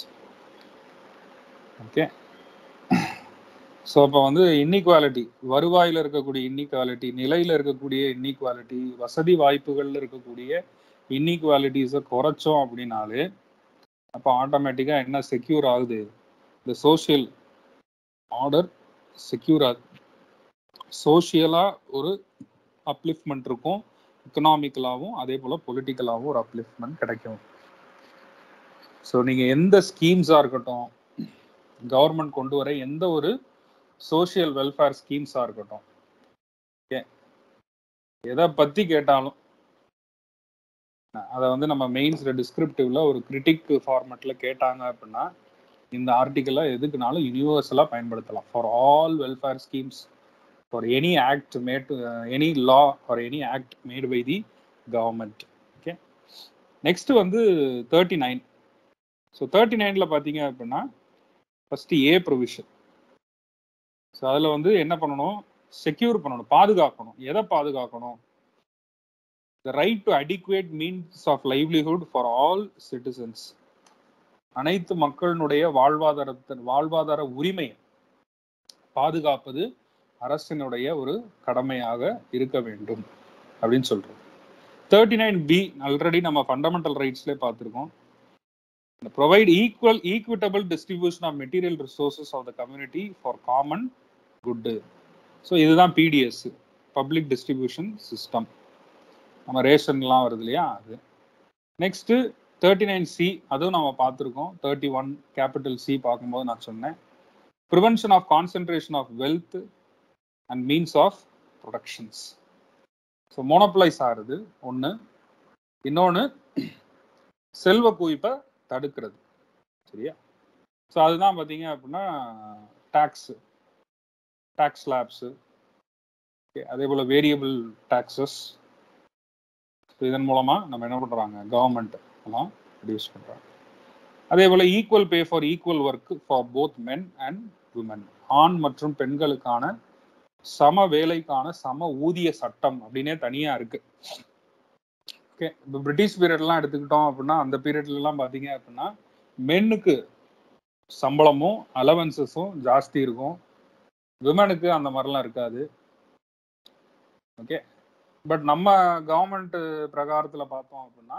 okay so அப்போ வந்து இன்இக்வாலிட்டி வருவாயில் இருக்கக்கூடிய இன்இக்வாலிட்டி நிலையில் இருக்கக்கூடிய இன்இக்வாலிட்டி வசதி வாய்ப்புகளில் இருக்கக்கூடிய இன்இக்வாலிட்டிஸை குறைச்சோம் அப்படின்னாலே அப்போ ஆட்டோமேட்டிக்காக என்ன செக்யூர் ஆகுது இந்த சோஷியல் ஆர்டர் செக்யூர் ஆகுது சோஷியலாக ஒரு அப்லிஃப்ட்மெண்ட் இருக்கும் எக்கனாமிக்கலாகவும் அதே போல் பொலிட்டிக்கலாகவும் ஒரு அப்லிஃப்ட்மெண்ட் கிடைக்கும் ஸோ நீங்கள் எந்த ஸ்கீம்ஸாக இருக்கட்டும் கவர்மெண்ட் கொண்டு வர எந்த ஒரு சோஷியல் வெல்ஃபேர் ஸ்கீம்ஸாக இருக்கட்டும் ஓகே எதை பற்றி கேட்டாலும் அதை வந்து நம்ம மெயின்ஸில் டிஸ்கிரிப்டிவ்ல ஒரு கிரிட்டிக் ஃபார்மேட்டில் கேட்டாங்க அப்படின்னா இந்த ஆர்டிக்கலை எதுக்குனாலும் யூனிவர்சலாக பயன்படுத்தலாம் for all welfare schemes for any act made any law for any act made by the government okay next வந்து தேர்ட்டி நைன் ஸோ தேர்ட்டி நைனில் பார்த்தீங்க அப்படின்னா ஃபஸ்ட்டு ஏ ப்ரொவிஷன் ஸோ அதில் வந்து என்ன பண்ணணும் செக்யூர் பண்ணணும் பாதுகாக்கணும் எதை பாதுகாக்கணும் the right to adequate means of livelihood for all citizens அனைத்து மக்களினுடைய வாழ்வாதாரத்தின் வாழ்வாதார உரிமையை பாதுகாப்பது அரசினுடைய ஒரு கடமையாக இருக்க வேண்டும் அப்படின்னு சொல்றோம் தேர்ட்டி நைன் பி ஆல்ரெடி நம்ம ஃபண்டமெண்டல் ரைட்ஸ்லேயே பார்த்துருக்கோம் provide equal equitable distribution of material resources of the community for common good so இதுதான் பிடிஎஸ் பப்ளிக் டிஸ்ட்ரிபியூஷன் சிஸ்டம் நம்ம ரேஷன்லாம் வருது இல்லையா அது நெக்ஸ்ட்டு தேர்ட்டி நைன் சி அதுவும் நம்ம பார்த்துருக்கோம் தேர்ட்டி ஒன் கேபிட்டல் சி பார்க்கும்போது நான் சொன்னேன் prevention of concentration of wealth and means of productions so monopolies ஆகுது ஒன்று இன்னொன்று செல்வ குவிப்பை தடுக்கிறது சரியா ஸோ அதுதான் பார்த்தீங்க அப்படின்னா டேக்ஸு டேக்ஸ் லேப்ஸு அதே போல் வேரியபிள் டேக்ஸஸ் இதன் மூலமாக நம்ம என்ன பண்ணுறாங்க கவர்மெண்ட் எல்லாம் ரெடியூஸ் பண்ணுறாங்க அதே போல் equal pay for equal work for both men and women ஆண் மற்றும் பெண்களுக்கான சம வேலைக்கான சம ஊதிய சட்டம் அப்படின்னே தனியாக இருக்கு ஓகே இப்போ பிரிட்டிஷ் பீரியட்லாம் எடுத்துக்கிட்டோம் அப்படின்னா அந்த பீரியட்லலாம் பார்த்தீங்க அப்படின்னா மென்னுக்கு சம்பளமும் அலவன்சஸும் ஜாஸ்தி இருக்கும் விமனுக்கு அந்த மாதிரிலாம் இருக்காது ஓகே பட் நம்ம கவர்மெண்ட் பிரகாரத்தில் பார்த்தோம் அப்படின்னா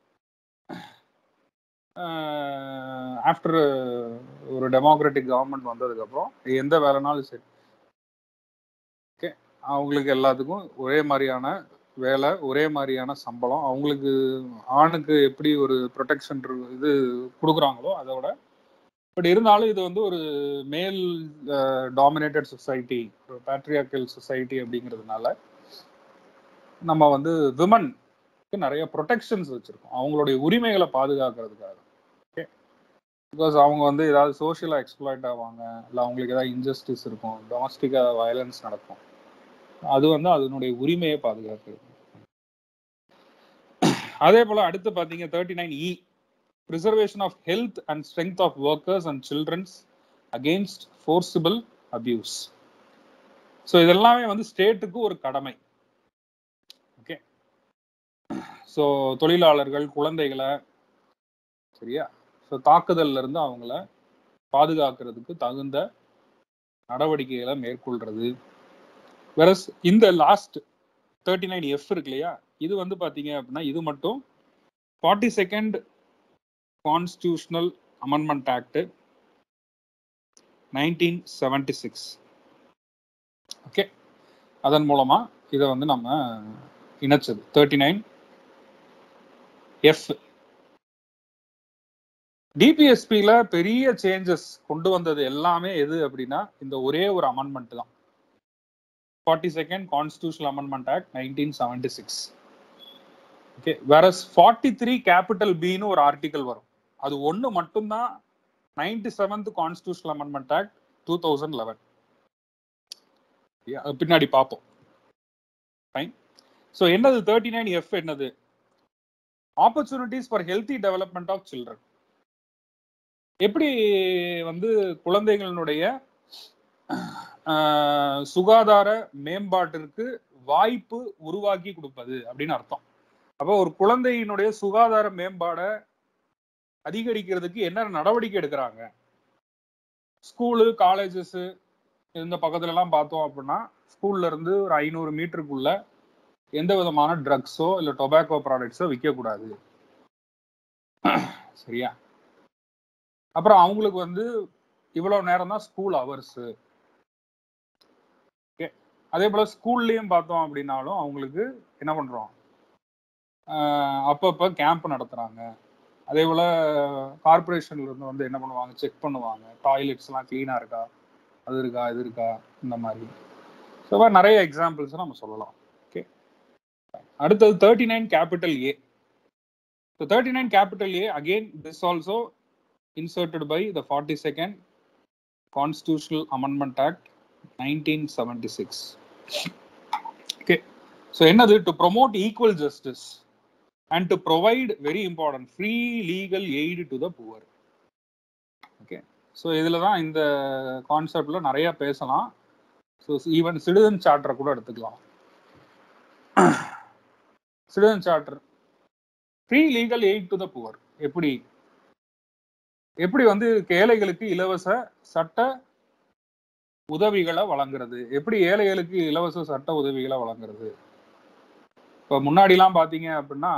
ஆஃப்டர் ஒரு டெமோக்ராட்டிக் கவர்மெண்ட் வந்ததுக்கப்புறம் எந்த வேலைனாலும் சரி ஓகே அவங்களுக்கு எல்லாத்துக்கும் ஒரே மாதிரியான வேலை ஒரே மாதிரியான சம்பளம் அவங்களுக்கு ஆணுக்கு எப்படி ஒரு ப்ரொடெக்ஷன் இது கொடுக்குறாங்களோ அதோட பட் இருந்தாலும் இது வந்து ஒரு மேல் டாமினேட்டட் சொசைட்டி ஒரு பேட்ரியாக்கல் சொசைட்டி அப்படிங்கிறதுனால நம்ம வந்து விமன்க்கு நிறைய ப்ரொடெக்ஷன்ஸ் வச்சுருக்கோம் அவங்களுடைய உரிமைகளை பாதுகாக்கிறதுக்காக ஓகே பிகாஸ் அவங்க வந்து ஏதாவது சோஷியலாக எக்ஸ்ப்ளாய்ட் ஆவாங்க இல்லை அவங்களுக்கு ஏதாவது இன்ஜஸ்டிஸ் இருக்கும் டொமஸ்டிக்காக வயலன்ஸ் நடக்கும் அது வந்து அதனுடைய உரிமையை பாதுகாக்கிறது அதே போல் அடுத்து பார்த்தீங்க thirty nine E preservation of health and strength of workers and children against forcible abuse so இதெல்லாமே வந்து ஸ்டேட்டுக்கு ஒரு கடமை ஓகே ஸோ தொழிலாளர்கள் குழந்தைகளை சரியா ஸோ தாக்குதல்ல இருந்து அவங்கள பாதுகாக்கிறதுக்கு தகுந்த நடவடிக்கைகளை மேற்கொள்றது வேற இந்த லாஸ்ட் தேர்ட்டி நைன் எஃப் இருக்கு இல்லையா இது வந்து பார்த்தீங்க அப்படின்னா இது மட்டும் forty second constitutional amendment act nineteen seventy six okay அதன் மூலமா இதை வந்து நம்ம இணைச்சது தேர்ட்டி நைன் எஃப் டிபிஎஸ்பியில் பெரிய சேஞ்சஸ் கொண்டு வந்தது எல்லாமே எது அப்படின்னா இந்த ஒரே ஒரு அமெண்ட்மெண்ட் தான் forty second constitutional amendment act nineteen seventy six okay வேற ஃபார்ட்டி த்ரீ கேபிட்டல் பின்னு ஒரு ஆர்டிக்கல் வரும் அது ஒன்று மட்டும்தான் ninety seventh constitutional amendment act two thousand eleven பின்னாடி பார்ப்போம் ஃபைன் ஸோ என்னது தேர்ட்டி நைன் எஃப் என்னது opportunities for healthy development of children எப்படி வந்து குழந்தைகளினுடைய சுகாதார மேம்பாட்டிற்கு வாய்ப்பு உருவாக்கி கொடுப்பது அப்படின்னு அர்த்தம் அப்போ ஒரு குழந்தையினுடைய சுகாதார மேம்பாடை அதிகரிக்கிறதுக்கு என்ன நடவடிக்கை எடுக்கிறாங்க ஸ்கூலு காலேஜஸ் இந்த பக்கத்துல எல்லாம் பார்த்தோம் அப்படின்னா ஸ்கூல்ல இருந்து ஒரு ஐநூறு மீட்டருக்குள்ள எந்த விதமான ட்ரக்ஸோ இல்லை டொபாக்கோ ப்ராடக்ட்ஸோ விற்கக்கூடாது சரியா அப்புறம் அவங்களுக்கு வந்து இவ்வளவு நேரம் தான் ஸ்கூல் ஹவர்ஸு ஓகே அதே போல் ஸ்கூல்லையும் பார்த்தோம் அப்படின்னாலும் அவங்களுக்கு என்ன பண்ணுறோம் அப்பப்போ கேம்ப் நடத்துகிறாங்க அதே போல் கார்பரேஷன்ல இருந்து வந்து என்ன பண்ணுவாங்க செக் பண்ணுவாங்க டாய்லெட்ஸ்லாம் க்ளீனாக இருக்கா அது இருக்கா இது இருக்கா இந்த மாதிரி ஸோ நிறைய எக்ஸாம்பிள்ஸ் நம்ம சொல்லலாம் ஓகே அடுத்தது thirty nine capital A so thirty nine capital A again this also inserted by the 42nd Constitutional Amendment Act 1976. Okay, so என்னது to promote equal justice and to provide very important free legal aid to the poor. Okay, so இதில் தான் இந்த கான்செப்டில் நிறைய பேசலாம் so even citizen சார்ட்டரை கூட எடுத்துக்கலாம் citizen charter free legal aid to the poor எப்படி எப்படி வந்து ஏழைகளுக்கு இலவச சட்ட உதவிகளை வழங்குறது எப்படி ஏழைகளுக்கு இலவச சட்ட உதவிகளை வழங்குறது இப்போ முன்னாடிலாம் பார்த்தீங்க அப்படின்னா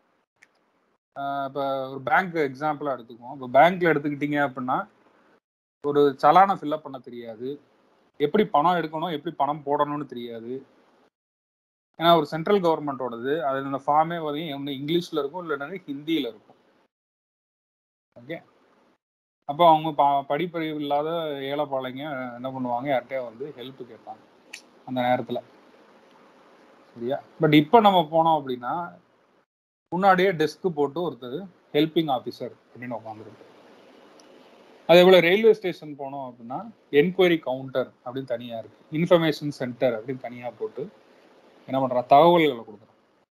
இப்போ ஒரு பேங்க் எக்ஸாம்பிளாக எடுத்துக்குவோம் இப்போ பேங்க்ல எடுத்துக்கிட்டீங்க அப்படின்னா ஒரு சலானை ஃபில்அப் பண்ண தெரியாது எப்படி பணம் எடுக்கணும் எப்படி பணம் போடணும்னு தெரியாது ஏன்னா ஒரு சென்ட்ரல் கவர்மெண்ட்டோடது அதில் இந்த ஃபார்மே வரையும் ஒன்று இங்கிலீஷில் இருக்கும் இல்லைன்னா ஹிந்தியில் இருக்கும் ஓகே அப்போ அவங்க ப படிப்பறிவு இல்லாத ஏழைப்பாளைங்க என்ன பண்ணுவாங்க யார்கிட்டயா வந்து ஹெல்ப் கேட்பாங்க அந்த நேரத்தில் சரியா பட் இப்போ நம்ம போனோம் அப்படின்னா முன்னாடியே டெஸ்க் போட்டு ஒருத்தர் ஹெல்பிங் ஆஃபீஸர் அப்படின்னு உட்காந்துருக்கு அதே போல் ரயில்வே ஸ்டேஷன் போனோம் அப்படின்னா என்கொயரி கவுண்டர் அப்படின்னு தனியாக இருக்கு இன்ஃபர்மேஷன் சென்டர் அப்படின்னு தனியாக போட்டு என்ன பண்ணுறா தகவல்களை கொடுக்குறோம்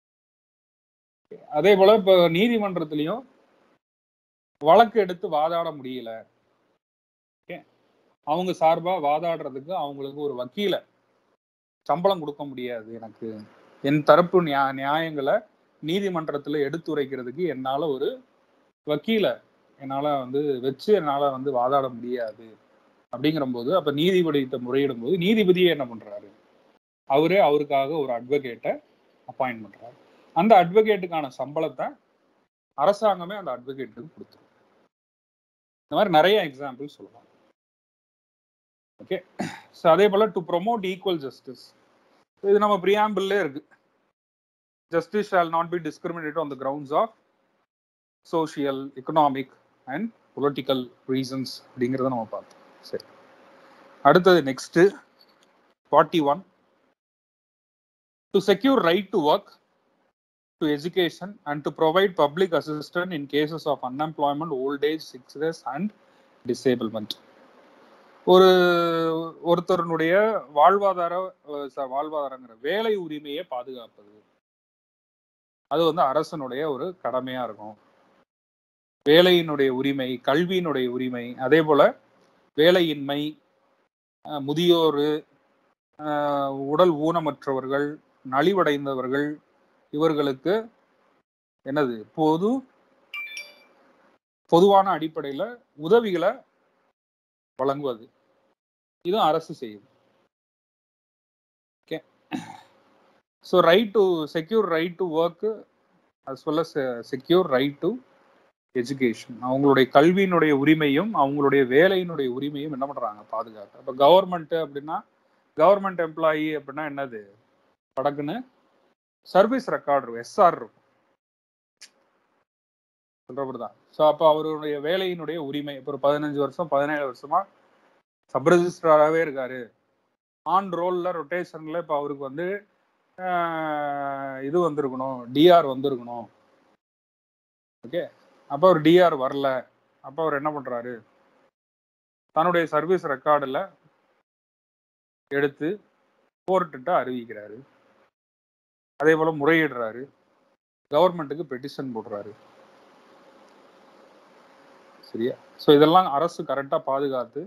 அதே போல் இப்போ நீதிமன்றத்துலேயும் வழக்கு எடுத்து வாதாட முடியல ஓகே அவங்க சார்பாக வாதாடுறதுக்கு அவங்களுக்கு ஒரு வக்கீல சம்பளம் கொடுக்க முடியாது எனக்கு என் தரப்பு நியா நியாயங்களை நீதிமன்றத்தில் எடுத்துரைக்கிறதுக்கு என்னால் ஒரு வக்கீல என்னால் வந்து வச்சு என்னால் வந்து வாதாட முடியாது அப்படிங்கிற போது அப்போ நீதிபதியிட்ட முறையிடும் போது நீதிபதியே என்ன பண்ணுறாரு அவரே அவருக்காக ஒரு அட்வொகேட்டை அப்பாயின்ட் பண்ணுறாரு அந்த அட்வொகேட்டுக்கான சம்பளத்தை அரசாங்கமே அந்த அட்வொகேட்டுக்கு கொடுத்துரும் இந்த மாதிரி நிறைய எக்ஸாம்பிள் சொல்லலாம் ஓகே ஸோ அதே போல் டு ப்ரொமோட் ஈக்குவல் ஜஸ்டிஸ் இது நம்ம ப்ரியாம்பிள்லே இருக்கு justice shall not be discriminate on the grounds of social economic and political reasons அப்படிங்கிறத நம்ம பார்த்தோம் சரி அடுத்தது next forty one to secure right to work to education and to provide public assistance in cases of unemployment, old age, sickness and disablement. ஒரு ஒருத்தருடைய வாழ்வாதார வாழ்வாதாரங்கிற வேலை உரிமையை பாதுகாப்பது அது வந்து அரசனுடைய ஒரு கடமையா இருக்கும் வேலையினுடைய உரிமை கல்வியினுடைய உரிமை அதே போல வேலையின்மை முதியோர் உடல் ஊனமற்றவர்கள் நலிவடைந்தவர்கள் இவர்களுக்கு என்னது பொது பொதுவான அடிப்படையில உதவிகளை வழங்குவது இதுவும் அரசு செய்யுது okay so right to secure right to work as well as secure right to education அவங்களுடைய கல்வியினுடைய உரிமையும் அவங்களுடைய வேலையினுடைய உரிமையும் என்ன பண்றாங்க பாதுகாக்க இப்போ கவர்மெண்ட் அப்படின்னா கவர்மெண்ட் எம்ப்ளாயி அப்படின்னா என்னது படக்குன்னு சர்வீஸ் ரெக்கார்டு இருக்கும் எஸ்ஆர் இருக்கும் சொல்றபடிதான் ஸோ அப்போ அவருடைய வேலையினுடைய உரிமை இப்போ ஒரு பதினஞ்சு வருஷம் பதினேழு வருஷமா சப் ரெஜிஸ்ட்ராராகவே இருக்காரு ஆன் ரோல்ல ரொட்டேஷன்ல இப்போ அவருக்கு வந்து இது வந்திருக்கணும் டிஆர் வந்திருக்கணும் ஓகே அப்போ அவர் டிஆர் வரல அப்போ அவர் என்ன பண்றாரு தன்னுடைய சர்வீஸ் ரெக்கார்டில் எடுத்து கோர்ட்டுட்ட அறிவிக்கிறாரு அதே போல முறையிடுறாரு கவர்மெண்ட்டுக்கு பெட்டிஷன் போடுறாரு சரியா ஸோ இதெல்லாம் அரசு கரெக்டாக பாதுகாத்து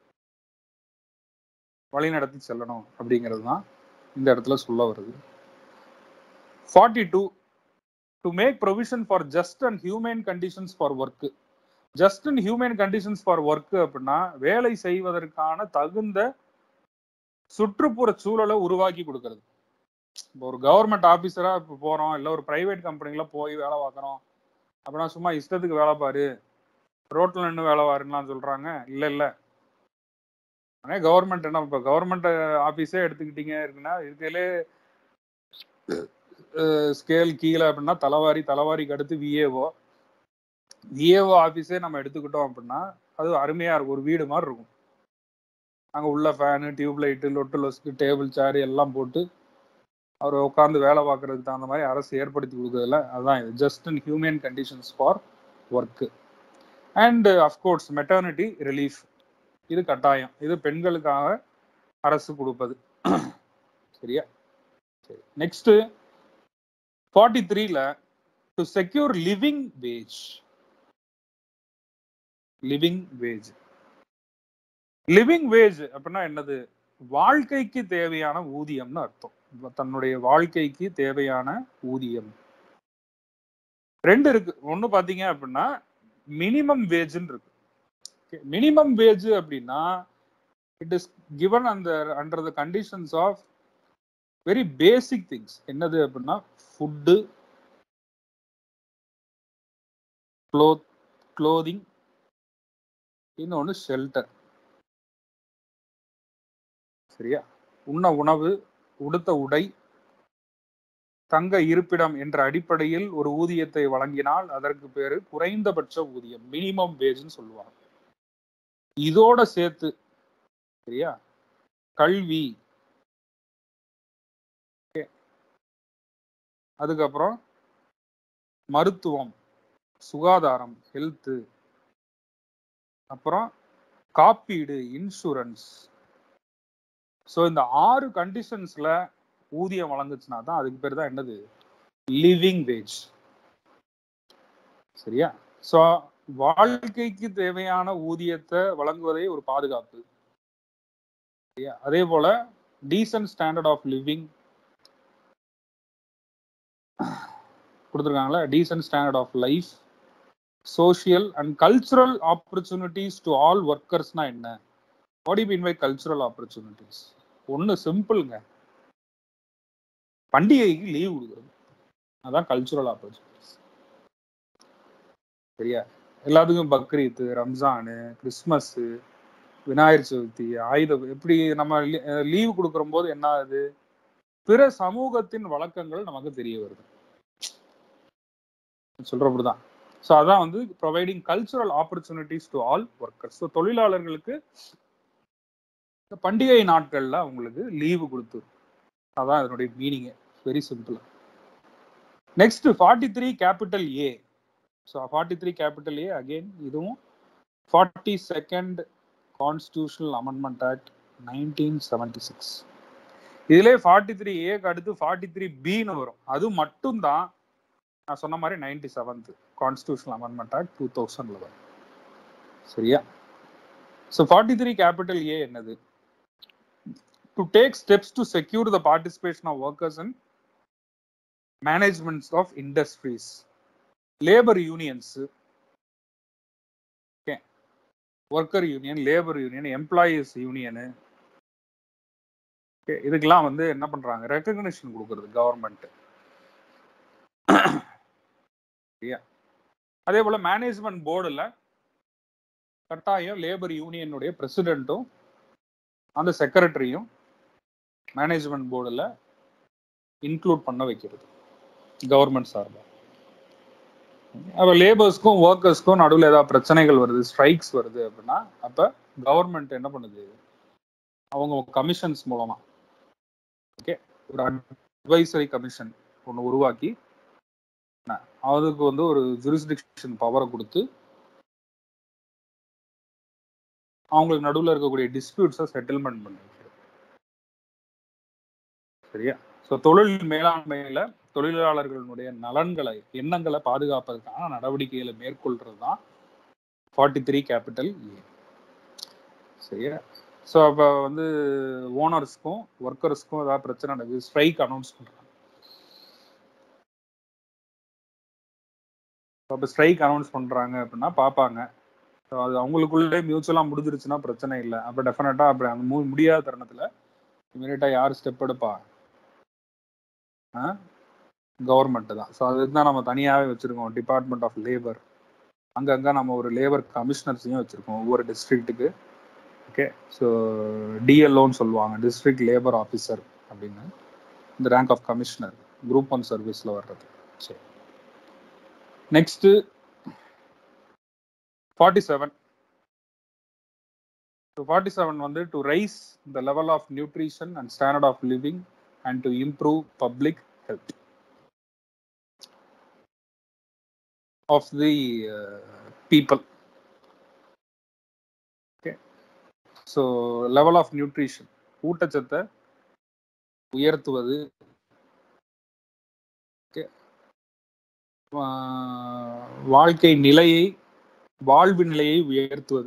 வழி நடத்தி செல்லணும் அப்படிங்கிறது தான் இந்த இடத்துல சொல்ல வருது forty two to make provision for just and human conditions for work just and human conditions for work அப்படின்னா வேலை செய்வதற்கான தகுந்த சுற்றுப்புற சூழலை உருவாக்கி கொடுக்கறது இப்போ ஒரு கவர்மெண்ட் ஆஃபீஸரா இப்போ போறோம் இல்லை ஒரு பிரைவேட் கம்பெனில போய் வேலை பார்க்குறோம் அப்படின்னா சும்மா இஷ்டத்துக்கு வேலை பாரு ரோட்ல நின்று வேலை பாருலாம் சொல்றாங்க இல்லை இல்லை ஆனால் கவர்மெண்ட் என்ன இப்போ கவர்மெண்ட் ஆஃபீஸே எடுத்துக்கிட்டீங்க இருக்குன்னா இதுக்கையிலே ஸ்கேல் கீழே அப்படின்னா தலைவாரி தலைவாரிக்கு அடுத்து விஏஓ விஏஓ ஆஃபீஸே நம்ம எடுத்துக்கிட்டோம் அப்படின்னா அது அருமையாக இருக்கும் ஒரு வீடு மாதிரி இருக்கும் அங்கே உள்ள ஃபேனு டியூப் லைட்டு லொட்டு லொஸ்க்கு டேபிள் சேர் எல்லாம் போட்டு அவர் உட்காந்து வேலை பார்க்கறதுக்கு தகுந்த மாதிரி அரசு ஏற்படுத்தி கொடுக்குறதுல அதுதான் இது just and human conditions for work and of course maternity relief இது கட்டாயம் இது பெண்களுக்காக அரசு கொடுப்பது சரியா சரி நெக்ஸ்ட் ஃபார்ட்டி த்ரீல to secure living wage living wage living wage அப்படின்னா என்னது வாழ்க்கைக்கு தேவையான ஊதியம்னு அர்த்தம் தன்னுடைய வாழ்க்கைக்கு தேவையான ஊதியம் ரெண்டு இருக்கு ஒண்ணு பாத்தீங்க அப்படின்னா மினிமம் வேஜ்னு இருக்கு மினிமம் வேஜ் அப்படின்னா இட் இஸ் கிவன் அந்த under the conditions of very basic things என்னது அப்படின்னா ஃபுட்டு க்ளோத் க்ளோதிங் இன்னொன்று ஷெல்டர் சரியா உண்ண உணவு உடுத்த உடை தங்க இருப்பிடம் என்ற அடிப்படையில் ஒரு ஊதியத்தை வழங்கினால் அதற்கு பேரு குறைந்தபட்ச ஊதியம் மினிமம் வேஜ்னு சொல்லுவாங்க இதோட சேர்த்து சரியா கல்வி Okay. அதுக்கப்புறம் மருத்துவம் சுகாதாரம் ஹெல்த்து அப்புறம் காப்பீடு இன்சூரன்ஸ் ஸோ இந்த ஆறு கண்டிஷன்ஸ்ல ஊதியம் வழங்குச்சுன்னா தான் அதுக்கு பேர் தான் என்னது லிவிங் வேஜ் சரியா ஸோ வாழ்க்கைக்கு தேவையான ஊதியத்தை வழங்குவதே ஒரு பாதுகாப்பு சரியா அதே போல டீசன்ட் ஸ்டாண்டர்ட் ஆஃப் லிவிங் கொடுத்துருக்காங்களா decent standard of life social and cultural opportunities to all ஒர்க்கர்ஸ்னா என்ன what you mean by cultural opportunities ஒன்று சிம்பிளுங்க பண்டிகைக்கு லீவ் கொடுக்குறது அதான் கல்ச்சுரல் ஆப்பர்ச்சுனிட்டிஸ் சரியா எல்லாத்துக்கும் பக்ரீத்து ரம்ஜானு கிறிஸ்மஸ்ஸு விநாயகர் சதுர்த்தி ஆயுத எப்படி நம்ம லீவு கொடுக்குற போது என்ன ஆகுது பிற சமூகத்தின் வழக்கங்கள் நமக்கு தெரிய வருது சொல்றபடிதான் ஸோ அதான் வந்து providing cultural opportunities to all workers so தொழிலாளர்களுக்கு இந்த பண்டிகை நாட்கள்ல அவங்களுக்கு லீவு கொடுத்து அதான் அதனுடைய meaning very simple next forty three capital A so forty three capital A again இதுவும் forty second constitutional amendment act nineteen seventy six இதுல ஃபார்ட்டி த்ரீ ஏக்கு அடுத்து ஃபார்ட்டி த்ரீ பின்னு வரும் அது மட்டும்தான் நான் சொன்ன மாதிரி ninety seventh constitutional amendment act two thousand eleven சரியா so forty three capital A என்னது to take steps to secure the participation of workers and managements of industries labour unions worker union labour union employees union இதுக்கெல்லாம் வந்து என்ன பண்றாங்க recognition கொடுக்கறது government சரியா அதே போல மேனேஜ்மெண்ட் போர்டில் கட்டாயம் லேபர் யூனியனுடைய பிரசிடென்ட்டும் அந்த செக்ரட்டரியும் மேனேஜ்மெண்ட் போர்டில் இன்க்ளூட் பண்ண வைக்கிறது கவர்மெண்ட் சார்பாக அப்போ லேபர்ஸ்க்கும் ஒர்க்கர்ஸ்க்கும் நடுவில் ஏதாவது பிரச்சனைகள் வருது ஸ்ட்ரைக்ஸ் வருது அப்படின்னா அப்போ கவர்மெண்ட் என்ன பண்ணுது அவங்க கமிஷன்ஸ் மூலமா ஓகே ஒரு அட்வைசரி கமிஷன் ஒன்று உருவாக்கி அதுக்கு வந்து ஒரு ஜூரிஸ்டிக்ஷன் பவரை கொடுத்து அவங்களுக்கு நடுவில் இருக்கக்கூடிய டிஸ்பியூட்ஸை செட்டில்மெண்ட் பண்ணி சரியா ஸோ தொழில் மேலாண்மையில தொழிலாளர்களுடைய நலன்களை எண்ணங்களை பாதுகாப்பதற்கான நடவடிக்கைகளை மேற்கொள்றது தான் ஃபார்ட்டி த்ரீ கேபிட்டல் ஏ சரியா ஸோ அப்போ வந்து ஓனர்ஸ்க்கும் ஒர்க்கர்ஸ்க்கும் ஏதாவது பிரச்சனை நடக்குது ஸ்ட்ரைக் அனௌன்ஸ் பண்ணுறாங்க அப்போ ஸ்ட்ரைக் அனௌன்ஸ் பண்ணுறாங்க அப்படின்னா பார்ப்பாங்க ஸோ அது அவங்களுக்குள்ளே மியூச்சுவலாக முடிஞ்சிருச்சுன்னா பிரச்சனை இல்லை அப்போ டெஃபினட்டாக அப்படி அந்த மு முடியாத தருணத்தில் இமீடியட்டாக யார் ஸ்டெப் எடுப்பா கவர்மெண்ட்டு தான் ஸோ அதுக்கு தான் நம்ம தனியாகவே வச்சுருக்கோம் டிபார்ட்மெண்ட் ஆஃப் லேபர் அங்கங்கே நம்ம ஒரு லேபர் கமிஷனர்ஸையும் வச்சுருக்கோம் ஒவ்வொரு டிஸ்ட்ரிக்ட்டுக்கு ஓகே ஸோ டிஎல்ஓன்னு சொல்லுவாங்க டிஸ்ட்ரிக்ட் லேபர் ஆஃபீஸர் அப்படின்னு இந்த rank of commissioner group one சர்வீஸில் வர்றது சரி next forty seven forty seven வந்து to raise the level of nutrition and standard of living and to improve public health of the people okay so level of nutrition ஊட்டச்சத்தை உயர்த்துவது வாழ்க்கை நிலையை வாழ்வு நிலையை உயர்த்துவது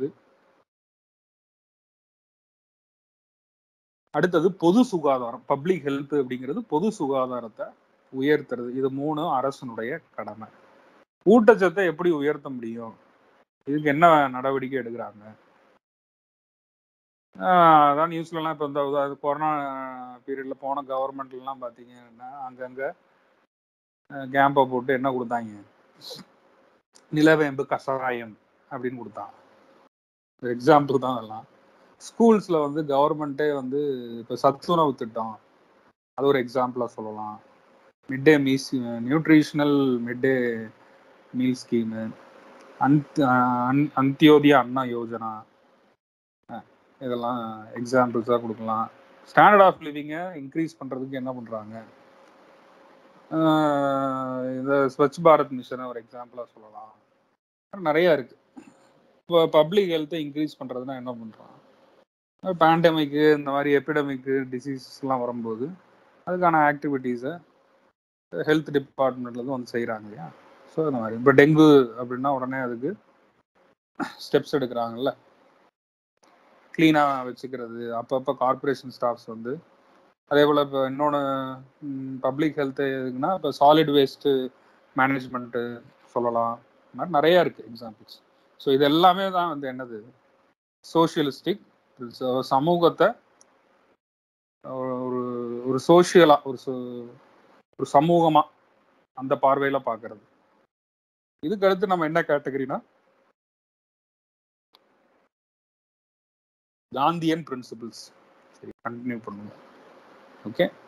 அடுத்தது பொது சுகாதாரம் பப்ளிக் ஹெல்த் அப்படிங்கிறது பொது சுகாதாரத்தை உயர்த்துறது இது மூணு அரசனுடைய கடமை ஊட்டச்சத்தை எப்படி உயர்த்த முடியும் இதுக்கு என்ன நடவடிக்கை எடுக்கிறாங்க ஆஹ் அதான் நியூஸ்லலாம் இப்போ இந்த உதா- கொரோனா பீரியட்ல போன கவர்மெண்ட்லாம் பார்த்தீங்கன்னா அங்கங்கே கேம்பை போட்டு என்ன கொடுத்தாங்க நிலவேம்பு கஷாயம் அப்படின்னு கொடுத்தான் எக்ஸாம்பிள் தான் அதெல்லாம் ஸ்கூல்ஸில் வந்து கவர்மெண்ட்டே வந்து இப்போ சத்துணவு திட்டம் அது ஒரு எக்ஸாம்பிளாக சொல்லலாம் mid day meals nutritional mid day meal scheme அந்த் அந்- அந்தியோதய அண்ணா யோஜனா அஹ் இதெல்லாம் எக்ஸாம்பிள்ஸாக கொடுக்கலாம் ஸ்டாண்டர்ட் ஆஃப் லிவிங்கை இன்க்ரீஸ் பண்ணுறதுக்கு என்ன பண்ணுறாங்க இந்த ஸ்வச் பாரத் மிஷனை ஒரு எக்ஸாம்பிளாக சொல்லலாம் நிறையா இருக்கு இப்போ பப்ளிக் ஹெல்த்தை இன்க்ரீஸ் பண்ணுறதுனா என்ன பண்ணுறான் பேண்டமிக்கு இந்த மாதிரி எபிடமிக்கு டிசீசஸ்லாம் வரும்போது அதுக்கான ஆக்டிவிட்டீஸை ஹெல்த் டிபார்ட்மெண்ட்லேருந்து வந்து செய்கிறாங்க இல்லையா ஸோ இந்த மாதிரி இப்போ டெங்கு அப்படின்னா உடனே அதுக்கு ஸ்டெப்ஸ் எடுக்கிறாங்கல்ல க்ளீனாக வச்சுக்கிறது அப்பப்போ கார்ப்பரேஷன் ஸ்டாஃப்ஸ் வந்து அதே போல் இப்போ இன்னொன்று பப்ளிக் ஹெல்த் எதுக்குன்னா இப்போ சாலிட் வேஸ்ட்டு மேனேஜ்மெண்ட்டு சொல்லலாம் இந்த மாதிரி நிறையா இருக்குது எக்ஸாம்பிள்ஸ் ஸோ இது எல்லாமே தான் வந்து என்னது சோஷியலிஸ்டிக் சமூகத்தை ஒரு ஒரு சோஷியலாக ஒரு சோ- ஒரு சமூகமாக அந்த பார்வையில் பார்க்கறது இதுக்கு அடுத்து நம்ம என்ன கேட்டகரினா காந்தியன் பிரின்சிபிள்ஸ் சரி கண்டினியூ பண்ணுங்க ஓகே